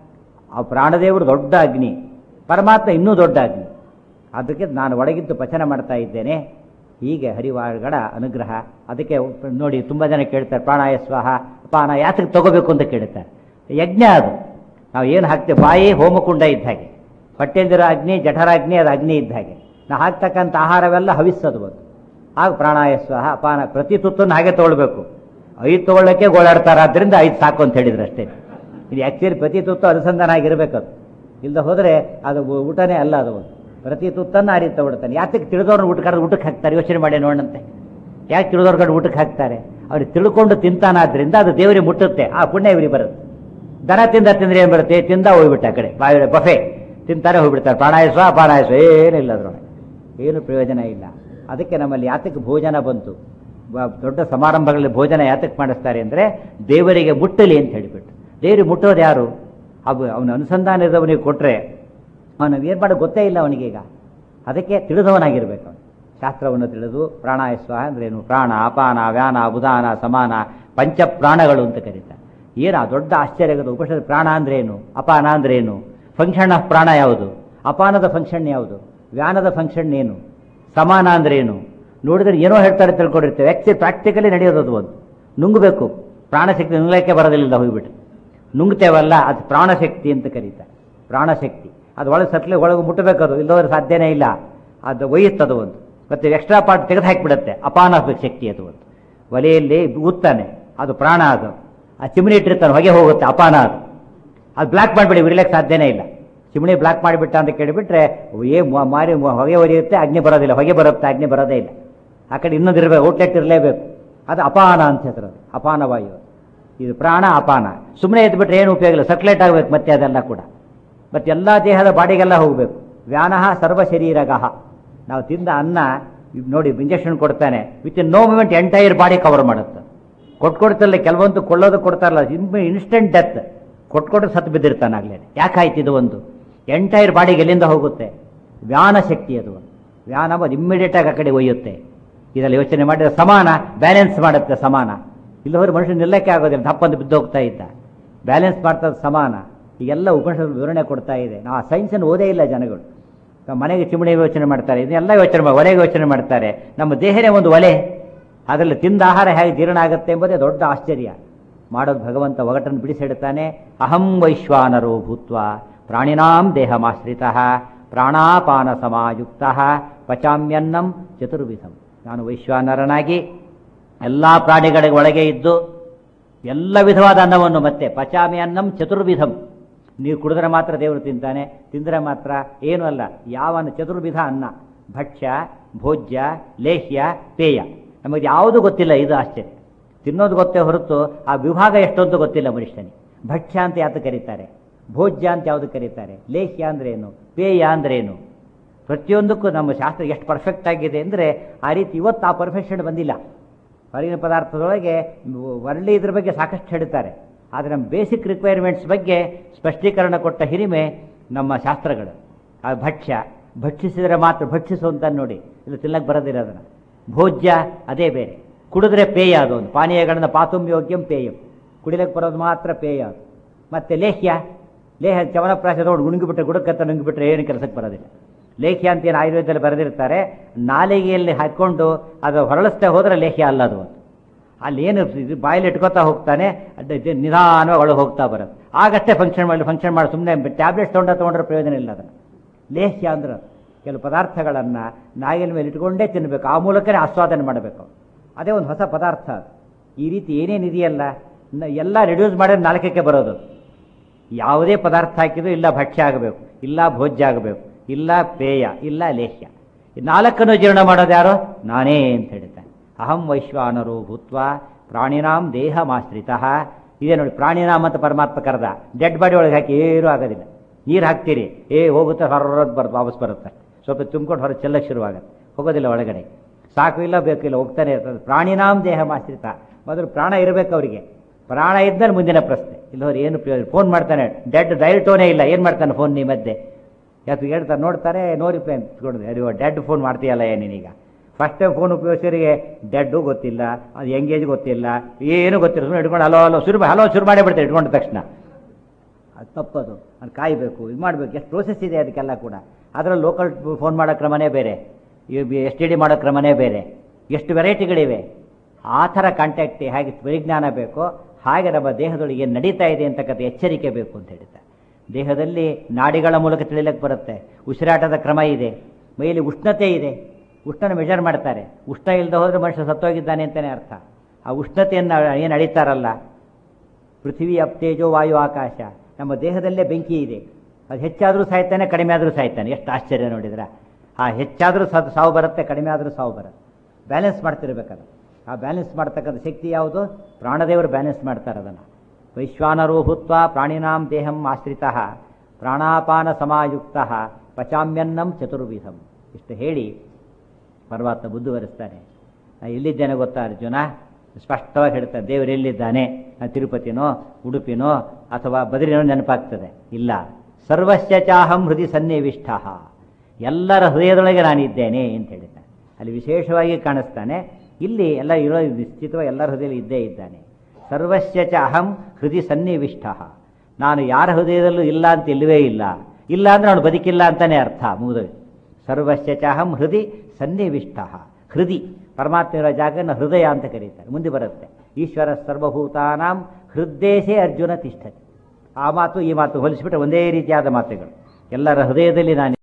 A: ಆ ಪ್ರಾಣದೇವರು ದೊಡ್ಡ ಅಗ್ನಿ ಪರಮಾತ್ಮ ಇನ್ನೂ ದೊಡ್ಡ ಅಗ್ನಿ ಅದಕ್ಕೆ ನಾನು ಒಳಗಿದ್ದು ಪಚನ ಮಾಡ್ತಾ ಇದ್ದೇನೆ ಹೀಗೆ ಹರಿವಾರಗಳ ಅನುಗ್ರಹ ಅದಕ್ಕೆ ನೋಡಿ ತುಂಬ ಜನ ಕೇಳ್ತಾರೆ ಪ್ರಾಣಾಯ ಸ್ವಾಹ ಪಾನ ಯಾತಕ್ಕೆ ತಗೋಬೇಕು ಅಂತ ಕೇಳ್ತಾರೆ ಯಜ್ಞ ಅದು ನಾವು ಏನು ಹಾಕ್ತೇವೆ ಬಾಯಿ ಹೋಮಕುಂಡ ಇದ್ದ ಹಾಗೆ ಹೊಟ್ಟೆಲ್ದಿರೋ ಅಗ್ನಿ ಜಠರಾಗ್ನಿ ಅದು ಅಗ್ನಿ ಇದ್ದ ಹಾಗೆ ನಾವು ಹಾಕ್ತಕ್ಕಂಥ ಆಹಾರವೆಲ್ಲ ಹವಿಸ್ಸದು ಅದು ಆಗ ಪ್ರಾಣಾಯ ಸ್ವಾಹ ಅಪಾನ ಪ್ರತಿ ತುತ್ತನ್ನು ಹಾಗೆ ತೊಗೊಳ್ಬೇಕು ಐದು ತೊಗೊಳ್ಳೋಕ್ಕೆ ಗೋಳಾಡ್ತಾರೆ ಆದ್ದರಿಂದ ಐದು ಸಾಕು ಅಂತ ಹೇಳಿದ್ರು ಅಷ್ಟೇ ಇದು ಆ್ಯಕ್ಚುಲಿ ಪ್ರತಿ ತುತ್ತು ಅನುಸಂಧಾನ ಆಗಿರ್ಬೇಕು ಅದು ಇಲ್ಲದೆ ಹೋದರೆ ಅದು ಊಟನೇ ಅಲ್ಲ ಅದು ಪ್ರತಿ ತುತ್ತನ್ನು ಆ ರೀತಿ ತಗೊಳ್ತಾನೆ ಯಾತಕ್ಕೆ ತಿಳಿದವ್ರನ್ನ ಊಟ ಕರೆದು ಊಟಕ್ಕೆ ಹಾಕ್ತಾರೆ ಯೋಚನೆ ಮಾಡಿ ನೋಡಂತೆ ಯಾಕೆ ತಿಳಿದವ್ರ ಕಡೆ ಊಟಕ್ಕೆ ಹಾಕ್ತಾರೆ ಅವ್ರಿಗೆ ತಿಳ್ಕೊಂಡು ತಿಂತಾನಾದ್ರಿಂದ ಅದು ದೇವರಿಗೆ ಮುಟ್ಟುತ್ತೆ ಆ ಪುಣ್ಯ ಇವರಿಗೆ ಬರುತ್ತೆ ದನ ತಿಂದ ತಿಂದ್ರೆ ಏನು ಬರುತ್ತೆ ತಿಂದ ಹೋಗ್ಬಿಟ್ಟ ಆ ಕಡೆ ಬಾಯಿ ಬಫೆ ತಿಂತಾರೆ ಹೋಗ್ಬಿಡ್ತಾರೆ ಪ್ರಾಣಾಯಸ್ವ ಅಪಾನಾಯಸ್ವ ಏನಿಲ್ಲ ಅದ್ರೊಳಗೆ ಏನು ಪ್ರಯೋಜನ ಇಲ್ಲ ಅದಕ್ಕೆ ನಮ್ಮಲ್ಲಿ ಯಾತಕ್ಕೆ ಭೋಜನ ಬಂತು ಬ- ದೊಡ್ಡ ಸಮಾರಂಭಗಳಲ್ಲಿ ಭೋಜನ ಯಾತಕ್ಕೆ ಮಾಡಿಸ್ತಾರೆ ಅಂದರೆ ದೇವರಿಗೆ ಮುಟ್ಟಲಿ ಅಂತ ಹೇಳಿಬಿಟ್ಟು ದೇವರಿಗೆ ಮುಟ್ಟೋದು ಯಾರು ಅವು ಅವನ ಅನುಸಂಧಾನದವನಿಗೆ ಕೊಟ್ಟರೆ ಅವನು ಏನು ಮಾಡೋದು ಗೊತ್ತೇ ಇಲ್ಲ ಅವನಿಗೀಗ ಅದಕ್ಕೆ ತಿಳಿದವನಾಗಿರ್ಬೇಕು ಅವನು ಶಾಸ್ತ್ರವನ್ನು ತಿಳಿದು ಪ್ರಾಣಾಯಸ್ವ ಅಂದ್ರೇನು ಪ್ರಾಣ ಅಪಾನ ವ್ಯಾನ ಉದಾನ ಸಮಾನ ಪಂಚ ಪ್ರಾಣಗಳು ಅಂತ ಕರೀತಾರೆ ಏನು ಆ ದೊಡ್ಡ ಆಶ್ಚರ್ಯಗದ ಉಪನಿಷತ್ ಪ್ರಾಣ ಅಂದ್ರೇನು ಅಪಾನ ಅಂದ್ರೇನು ಫಂಕ್ಷನ್ ಆಫ್ ಪ್ರಾಣ ಯಾವುದು ಅಪಾನದ ಫಂಕ್ಷನ್ ಯಾವುದು ವ್ಯಾನದ ಫಂಕ್ಷನ್ ಏನು ಸಮಾನ ಅಂದ್ರೇನು ನೋಡಿದ್ರೆ ಏನೋ ಹೇಳ್ತಾರೆ ತಿಳ್ಕೊಂಡಿರ್ತೇವೆ ಆ್ಯಕ್ಚುಲಿ ಪ್ರಾಕ್ಟಿಕಲಿ ನಡೆಯೋದು ಅದು ಒಂದು ನುಂಗಬೇಕು ಪ್ರಾಣಶಕ್ತಿ ನುಂಗಲಿಕ್ಕೆ ಬರೋದಿಲ್ಲ ಹೋಗ್ಬಿಟ್ಟು ನುಂಗ್ತೇವಲ್ಲ ಅದು ಪ್ರಾಣಶಕ್ತಿ ಅಂತ ಕರೀತಾರೆ ಪ್ರಾಣಶಕ್ತಿ ಅದು ಒಳಗೆ ಸತ್ಲೆ ಒಳಗೆ ಮುಟ್ಟಬೇಕದು ಇಲ್ಲದವ್ರೆ ಸಾಧ್ಯನೇ ಇಲ್ಲ ಅದು ಒಯ್ಯುತ್ತದು ಒಂದು ಮತ್ತೆ ಎಕ್ಸ್ಟ್ರಾ ಪಾರ್ಟ್ ತೆಗೆದು ಹಾಕಿಬಿಡುತ್ತೆ ಅಪಾನ ಶಕ್ತಿ ಅದು ಒಂದು ಒಲೆಯಲ್ಲಿ ಊತ್ತಾನೆ ಅದು ಪ್ರಾಣ ಅದು ಆ ಚಿಮಣಿ ಇಟ್ಟಿರ್ತಾನೆ ಹೊಗೆ ಹೋಗುತ್ತೆ ಅಪಾನ ಅದು ಅದು ಬ್ಲಾಕ್ ಮಾಡಿಬಿಡಿ ಉರಿಲಿಕ್ಕೆ ಸಾಧ್ಯನೇ ಇಲ್ಲ ಚಿಮಣಿ ಬ್ಲಾಕ್ ಮಾಡಿಬಿಟ್ಟ ಅಂತ ಕೇಳಿಬಿಟ್ರೆ ಏ ಮ- ಮಾರಿ ಮ- ಹೊಗೆ ಹೊಡೆಯುತ್ತೆ ಅಗ್ನಿ ಬರೋದಿಲ್ಲ ಹೊಗೆ ಬರುತ್ತೆ ಅಗ್ನಿ ಬರೋದೇ ಇಲ್ಲ ಆ ಕಡೆ ಇನ್ನೊಂದು ಇರಬೇಕು ಔಟ್ಲೆಟ್ ಇರಲೇಬೇಕು ಅದು ಅಪಾನ ಅಂತ ಹೆಸರು ಅದು ಅಪಾನ ವಾಯು ಇದು ಪ್ರಾಣ ಅಪಾನ ಸುಮ್ಮನೆ ಎದ್ಬಿಟ್ರೆ ಏನು ಉಪಯೋಗ ಇಲ್ಲ ಸರ್ಕ್ಯುಲೇಟ್ ಆಗಬೇಕು ಮತ್ತೆ ಅದೆಲ್ಲ ಕೂಡ ಮತ್ತೆ ಎಲ್ಲ ದೇಹದ ಬಾಡಿಗೆಲ್ಲ ಹೋಗಬೇಕು ವ್ಯಾನಃ ಸರ್ವ ಶರೀರಗಃ ನಾವು ತಿಂದ ಅನ್ನ ಇದ್ ನೋಡಿ ಇಂಜೆಕ್ಷನ್ ಕೊಡ್ತಾನೆ within no moment entire body cover ಮಾಡುತ್ತೆ ಕೊಟ್ಕೊಡ್ತಲ್ಲ ಕೆಲವೊಂದು ಕೊಳ್ಳೋದು ಕೊಡ್ತಾರಲ್ಲ ಇನ್ಸ್ಟೆಂಟ್ ಡೆತ್ ಕೊಟ್ಕೊಟ್ಟು ಸತ್ತು ಬಿದ್ದಿರ್ತಾನೆ ಆಗ್ಲೇ ಯಾಕಾಯ್ತು ಇದು ಒಂದು ಎಂಟೈರ್ ಬಾಡಿಗೆ ಎಲ್ಲಿಂದ ಹೋಗುತ್ತೆ ವ್ಯಾನ ಶಕ್ತಿ ಅದು ವ್ಯಾನ ಅದು ಇಮ್ಮಿಡಿಯೇಟ್ ಆಗಿ ಆ ಕಡೆ ಒಯ್ಯುತ್ತೆ ಇದರಲ್ಲಿ ಯೋಚನೆ ಮಾಡಿದ್ರೆ ಸಮಾನ ಬ್ಯಾಲೆನ್ಸ್ ಮಾಡುತ್ತೆ ಸಮಾನ ಇಲ್ಲವರು ಮನುಷ್ಯ ನಿಲ್ಲಕ್ಕೆ ಆಗೋದಿಲ್ಲ ದಪ್ಪಂದು ಬಿದ್ದೋಗ್ತಾ ಇದ್ದ ಬ್ಯಾಲೆನ್ಸ್ ಮಾಡ್ತದ ಸಮಾನ ಈಗೆಲ್ಲ ಉಪನಿಷತ್ ವಿವರಣೆ ಕೊಡ್ತಾ ಇದೆ ನಾವು ಆ ಸೈನ್ಸನ್ನು ಓದೇ ಇಲ್ಲ ಜನಗಳು ನಮ್ಮ ಮನೆಗೆ ಚಿಮಣಿ ಯೋಚನೆ ಮಾಡ್ತಾರೆ ಇದನ್ನೆಲ್ಲ ಯೋಚನೆ ಮಾಡಿ ಒಲೆಗೆ ಯೋಚನೆ ಮಾಡ್ತಾರೆ ನಮ್ಮ ದೇಹನೇ ಒಂದು ಒಲೆ ಅದರಲ್ಲಿ ತಿಂದ ಆಹಾರ ಹೇಗೆ ಜೀರ್ಣ ಆಗುತ್ತೆ ಎಂಬುದೇ ದೊಡ್ಡ ಆಶ್ಚರ್ಯ ಮಾಡೋದು ಭಗವಂತ ಒಗಟನ್ನು ಬಿಡಿಸಿಡ್ತಾನೆ ಅಹಂ ವೈಶ್ವಾನರೋ ಭೂತ್ವ ಪ್ರಾಣಿನಾಂ ದೇಹಮಾಶ್ರಿತ ಪ್ರಾಣಾಪಾನ ಸಮಾಯುಕ್ತ ಪಚಾಮ್ಯನ್ನಂ ಚತುರ್ವಿಧಂ ನಾನು ವೈಶ್ವಾನರನಾಗಿ ಎಲ್ಲ ಪ್ರಾಣಿಗಳಿಗೆ ಒಳಗೆ ಇದ್ದು ಎಲ್ಲ ವಿಧವಾದ ಅನ್ನವನ್ನು ಮತ್ತೆ ಪಚಾಮಿ ಅನ್ನಂ ಚತುರ್ವಿಧಂ ನೀವು ಕುಡಿದ್ರೆ ಮಾತ್ರ ದೇವರು ತಿಂತಾನೆ ತಿಂದರೆ ಮಾತ್ರ ಏನೂ ಅಲ್ಲ ಯಾವ ಅನ್ನ ಚತುರ್ವಿಧ ಅನ್ನ ಭಕ್ಷ್ಯ ಭೋಜ್ಯ ಲೇಹ್ಯ ಪೇಯ ನಮಗೆ ಯಾವುದು ಗೊತ್ತಿಲ್ಲ ಇದು ಆಶ್ಚರ್ಯ ತಿನ್ನೋದು ಗೊತ್ತೇ ಹೊರತು ಆ ವಿಭಾಗ ಎಷ್ಟೊಂದು ಗೊತ್ತಿಲ್ಲ ಮನುಷ್ಯನಿಗೆ ಭಕ್ಷ್ಯ ಅಂತ ಯಾವುದು ಕರೀತಾರೆ ಭೋಜ್ಯ ಅಂತ ಯಾವುದು ಕರೀತಾರೆ ಲೇಹ್ಯ ಅಂದ್ರೆ ಏನು ಪೇಯ ಅಂದ್ರೆ ಏನು ಪ್ರತಿಯೊಂದಕ್ಕೂ ನಮ್ಮ ಶಾಸ್ತ್ರ ಎಷ್ಟು ಪರ್ಫೆಕ್ಟ್ ಆಗಿದೆ ಅಂದರೆ ಆ ರೀತಿ ಇವತ್ತು ಆ ಪರ್ಫೆಕ್ಷನ್ ಬಂದಿಲ್ಲ ಹೊರಗಿನ ಪದಾರ್ಥದೊಳಗೆ ವರ್ಲಿ ಇದ್ರ ಬಗ್ಗೆ ಸಾಕಷ್ಟು ಹೇಳ್ತಾರೆ ಆದರೆ ನಮ್ಮ ಬೇಸಿಕ್ ರಿಕ್ವೈರ್ಮೆಂಟ್ಸ್ ಬಗ್ಗೆ ಸ್ಪಷ್ಟೀಕರಣ ಕೊಟ್ಟ ಹಿರಿಮೆ ನಮ್ಮ ಶಾಸ್ತ್ರಗಳು ಆ ಭಕ್ಷ್ಯ ಭಕ್ಷಿಸಿದರೆ ಮಾತ್ರ ಭಕ್ಷಿಸು ಅಂತ ನೋಡಿ ಇದು ತಿನ್ನಕ್ಕೆ ಬರೋದಿಲ್ಲ ಅದನ್ನು ಭೋಜ್ಯ ಅದೇ ಬೇರೆ ಕುಡಿದ್ರೆ ಪೇಯ ಅದು ಒಂದು ಪಾನೀಯಗಳನ್ನು ಪಾತುಂ ಯೋಗ್ಯಂ ಪೇಯಂ ಕುಡಿಲಕ್ಕೆ ಬರೋದು ಮಾತ್ರ ಪೇಯ ಅದು ಮತ್ತೆ ಲೇಹ್ಯ ಲೇಹ ಚವನಪ್ರಾಶ ತಗೊಂಡು ಗುಣಗಿಬಿಟ್ರೆ ಗುಡಕತ್ತ ನುಂಗಿಬಿಟ್ರೆ ಏನು ಕೆಲಸಕ್ಕೆ ಬರೋದಿಲ್ಲ ಲೇಖ್ಯ ಅಂತ ಏನು ಆಯುರ್ವೇದದಲ್ಲಿ ಬರೆದಿರ್ತಾರೆ ನಾಲಿಗೆಯಲ್ಲಿ ಹಾಕ್ಕೊಂಡು ಅದು ಹೊರಳಿಸ್ತಾ ಹೋದ್ರೆ ಲೇಖ್ಯ ಅಲ್ಲ ಅದು ಅಲ್ಲಿ ಏನು ಇದು ಬಾಯಲ್ಲಿ ಇಟ್ಕೋತಾ ಹೋಗ್ತಾನೆ ಅದ್ ಇದು ನಿಧಾನವಾಗಿ ಒಳಗೆ ಹೋಗ್ತಾ ಬರೋದು ಆಗಷ್ಟೇ ಫಂಕ್ಷನ್ ಮಾಡಿ ಫಂಕ್ಷನ್ ಮಾಡಿ ಸುಮ್ಮನೆ ಟ್ಯಾಬ್ಲೆಟ್ ತೊಗೊಂಡ ತೊಗೊಂಡ್ರೆ ಪ್ರಯೋಜನ ಇಲ್ಲ ಅದನ್ನು ಲೇಹ್ಯ ಅಂದ್ರೆ ಅದು. ಕೆಲವು ಪದಾರ್ಥಗಳನ್ನು ನಾಯಿನ ಮೇಲೆ ಇಟ್ಕೊಂಡೇ ತಿನ್ನಬೇಕು ಆ ಮೂಲಕನೇ ಆಸ್ವಾದನೆ ಮಾಡಬೇಕು ಅದೇ ಒಂದು ಹೊಸ ಪದಾರ್ಥ ಅದು ಈ ರೀತಿ ಏನೇನು ಇದೆಯಲ್ಲ ನ- ಎಲ್ಲ ರಿಡ್ಯೂಸ್ ಮಾಡಿದ್ರೆ ನಾಲ್ಕಕ್ಕೆ ಬರೋದು ಯಾವುದೇ ಪದಾರ್ಥ ಹಾಕಿದ್ರು ಇಲ್ಲ ಭಕ್ಷ್ಯ ಆಗಬೇಕು ಇಲ್ಲ ಭೋಜ್ಯ ಆಗಬೇಕು ಇಲ್ಲ ಪೇಯ ಇಲ್ಲ ಲೇಹ್ಯ ಈ ನಾಲ್ಕನ್ನು ಜೀರ್ಣ ಮಾಡೋದು ಯಾರು ನಾನೇ ಅಂತ ಹೇಳ್ತಾನೆ ಅಹಂ ವೈಶ್ವಾನರು ಭೂತ್ವ ಪ್ರಾಣಿನಾಂ ದೇಹಮಾಶ್ರಿತ ಇದೆ ನೋಡಿ ಪ್ರಾಣಿನಾಮ್ ಅಂತ ಪರಮಾತ್ಮ ಕರೆದ ಡೆಡ್ ಬಾಡಿ ಒಳಗೆ ಹಾಕಿ ಏನೂ ಆಗೋದಿಲ್ಲ ನೀರು ಹಾಕ್ತೀರಿ ಏ ಹೋಗುತ್ತೆ ಹೊರರೋದು ಬರ್ ವಾಪಸ್ ಬರುತ್ತೆ ಸ್ವಲ್ಪ ತುಂಬ್ಕೊಂಡು ಹೊರ ಚೆಲ್ಲಕ್ಕೆ ಶುರುವಾಗುತ್ತೆ ಹೋಗೋದಿಲ್ಲ ಒಳಗಡೆ ಸಾಕು ಇಲ್ಲ ಬೇಕಿಲ್ಲ ಹೋಗ್ತಾನೆ ಇರ್ತದೆ ಪ್ರಾಣಿನಾಂ ದೇಹಮಾಶ್ರಿತ ಮೊದಲು ಪ್ರಾಣ ಇರಬೇಕು ಅವರಿಗೆ ಪ್ರಾಣ ಇದ್ದಲ್ಲಿ ಮುಂದಿನ ಪ್ರಶ್ನೆ ಇಲ್ಲವ್ರು ಏನು ಪ್ರಯೋಜನ ಫೋನ್ ಮಾಡ್ತಾನೆ ಡೆಡ್ ಡೈಲ್ ಟೋನೇ ಇಲ್ಲ ಏನು ಮಾಡ್ತಾನೆ ಫೋನ್ ಈ ಮಧ್ಯೆ ಯಾಕೆ ಹೇಳ್ತಾರೆ ನೋಡ್ತಾರೆ ನೋ ರಿಪ್ಲೈ ಅಂತ ಅಯ್ಯೋ ಡೆಡ್ ಫೋನ್ ಮಾಡ್ತೀಯಲ್ಲ ಏನೇನೀಗ ಫಸ್ಟ್ ಟೈಮ್ ಫೋನ್ ಉಪಯೋಗಿಸೋರಿಗೆ ಡೆಡ್ಡು ಗೊತ್ತಿಲ್ಲ ಅದು ಎಂಗೇಜ್ ಗೊತ್ತಿಲ್ಲ ಏನು ಗೊತ್ತಿಲ್ಲ ಸುಮ್ಮನೆ ಇಟ್ಕೊಂಡು ಹಲೋ ಹಲೋ ಶುರು ಹಲೋ ಶುರು ಮಾಡೇ ಬಿಡ್ತಾರೆ ಇಟ್ಕೊಂಡ ತಕ್ಷಣ ಅದು ತಪ್ಪದು ಅದು ಕಾಯಬೇಕು ಇದು ಮಾಡಬೇಕು ಎಷ್ಟು ಪ್ರೋಸೆಸ್ ಇದೆ ಅದಕ್ಕೆಲ್ಲ ಕೂಡ ಅದರಲ್ಲಿ ಲೋಕಲ್ ಫೋನ್ ಮಾಡೋ ಕ್ರಮನೇ ಬೇರೆ ಎಸ್ ಟಿ ಡಿ ಮಾಡೋ ಕ್ರಮನೇ ಬೇರೆ ಎಷ್ಟು ವೆರೈಟಿಗಳಿವೆ ಆ ಥರ ಕಾಂಟ್ಯಾಕ್ಟ್ ಹೇಗೆ ಪರಿಜ್ಞಾನ ಬೇಕೋ ಹಾಗೆ ನಮ್ಮ ದೇಹದೊಳಗೆ ಏನ್ ನಡೀತಾ ಇದೆ ಅಂತಕ್ಕಂಥ ಎಚ್ಚರಿಕೆ ಬೇಕು ಅಂತ ಹೇಳ್ತಾರೆ ದೇಹದಲ್ಲಿ ನಾಡಿಗಳ ಮೂಲಕ ತಿಳಿಲಕ್ಕೆ ಬರುತ್ತೆ ಉಸಿರಾಟದ ಕ್ರಮ ಇದೆ ಮೈಯಲ್ಲಿ ಉಷ್ಣತೆ ಇದೆ ಉಷ್ಣನ ಮೆಜರ್ ಮಾಡ್ತಾರೆ ಉಷ್ಣ ಇಲ್ಲದೆ ಹೋದರೆ ಮನುಷ್ಯ ಸತ್ತೋಗಿದ್ದಾನೆ ಅಂತಲೇ ಅರ್ಥ ಆ ಉಷ್ಣತೆಯನ್ನು ಏನು ಅಳಿತಾರಲ್ಲ ಪೃಥ್ವಿ ಅಪ್ತೇಜೋ ವಾಯು ಆಕಾಶ ನಮ್ಮ ದೇಹದಲ್ಲೇ ಬೆಂಕಿ ಇದೆ ಅದು ಹೆಚ್ಚಾದರೂ ಸಾಯ್ತಾನೆ ಕಡಿಮೆ ಆದರೂ ಸಾಯ್ತಾನೆ ಎಷ್ಟು ಆಶ್ಚರ್ಯ ನೋಡಿದ್ರ ಆ ಹೆಚ್ಚಾದರೂ ಸ- ಸಾವು ಬರುತ್ತೆ ಕಡಿಮೆ ಆದರೂ ಸಾವು ಬರುತ್ತೆ ಬ್ಯಾಲೆನ್ಸ್ ಮಾಡ್ತಿರ್ಬೇಕದು ಆ ಬ್ಯಾಲೆನ್ಸ್ ಮಾಡ್ತಕ್ಕಂಥ ಶಕ್ತಿ ಯಾವುದು ಪ್ರಾಣದೇವರು ಬ್ಯಾಲೆನ್ಸ್ ಮಾಡ್ತಾರೆ ಅದನ್ನು ವೈಶ್ವಾನರೋ ಭೂತ್ವ ಪ್ರಾಣಿನಾಂ ದೇಹಂ ಆಶ್ರಿತ ಪ್ರಾಣಾಪಾನ ಸಮಾಯುಕ್ತ ಪಚಾಮ್ಯನ್ನಂ ಚತುರ್ವಿಧಂ ಇಷ್ಟು ಹೇಳಿ ಪರಮಾತ್ಮ ಮುಂದುವರಿಸ್ತಾನೆ ನಾ ಎಲ್ಲಿದ್ದೇನೆ ಗೊತ್ತಾ ಅರ್ಜುನ ಸ್ಪಷ್ಟವಾಗಿ ಹೇಳ್ತಾನೆ ದೇವರು ಎಲ್ಲಿದ್ದಾನೆ ನಾ ತಿರುಪತಿನೋ ಉಡುಪಿನೋ ಅಥವಾ ಬದರಿನೋ ನೆನಪಾಗ್ತದೆ ಇಲ್ಲ ಸರ್ವಸ್ಯ ಚಾಹಂ ಹೃದಯ ಸನ್ನಿವಿಷ್ಟ ಎಲ್ಲರ ಹೃದಯದೊಳಗೆ ನಾನಿದ್ದೇನೆ ಅಂತ ಹೇಳಿದ್ದಾನೆ ಅಲ್ಲಿ ವಿಶೇಷವಾಗಿ ಕಾಣಿಸ್ತಾನೆ ಇಲ್ಲಿ ಎಲ್ಲ ಇರೋ ನಿಶ್ಚಿತವಾಗಿ ಎಲ್ಲರ ಹೃದಯದಲ್ಲಿ ಇದ್ದೇ ಇದ್ದಾನೆ ಸರ್ವಸ್ಯ ಚ ಅಹಂ ಹೃದಯ ಸನ್ನಿವಿಷ್ಟ ನಾನು ಯಾರ ಹೃದಯದಲ್ಲೂ ಇಲ್ಲ ಅಂತ ಇಲ್ಲವೇ ಇಲ್ಲ ಇಲ್ಲ ಅಂದ್ರೆ ಅವನು ಬದುಕಿಲ್ಲ ಅಂತಾನೆ ಅರ್ಥ ಮುಗಿದೋಯ್ತು ಸರ್ವಸ್ಯ ಚಾಹಂ ಹೃದಯ ಸನ್ನಿವಿಷ್ಟ ಹೃದಿ ಪರಮಾತ್ಮ ಇರೋ ಜಾಗನ ಹೃದಯ ಅಂತ ಕರೀತಾರೆ ಮುಂದೆ ಬರುತ್ತೆ ಈಶ್ವರ ಸರ್ವಭೂತಾನಾಂ ಹೃದ್ದೇಶೇ ಅರ್ಜುನ ತಿಷ್ಠತಿ ಆ ಮಾತು ಈ ಮಾತು ಹೋಲಿಸಿಬಿಟ್ರೆ ಒಂದೇ ರೀತಿಯಾದ ಮಾತುಗಳು ಎಲ್ಲರ ಹೃದಯದಲ್ಲಿ ನಾನು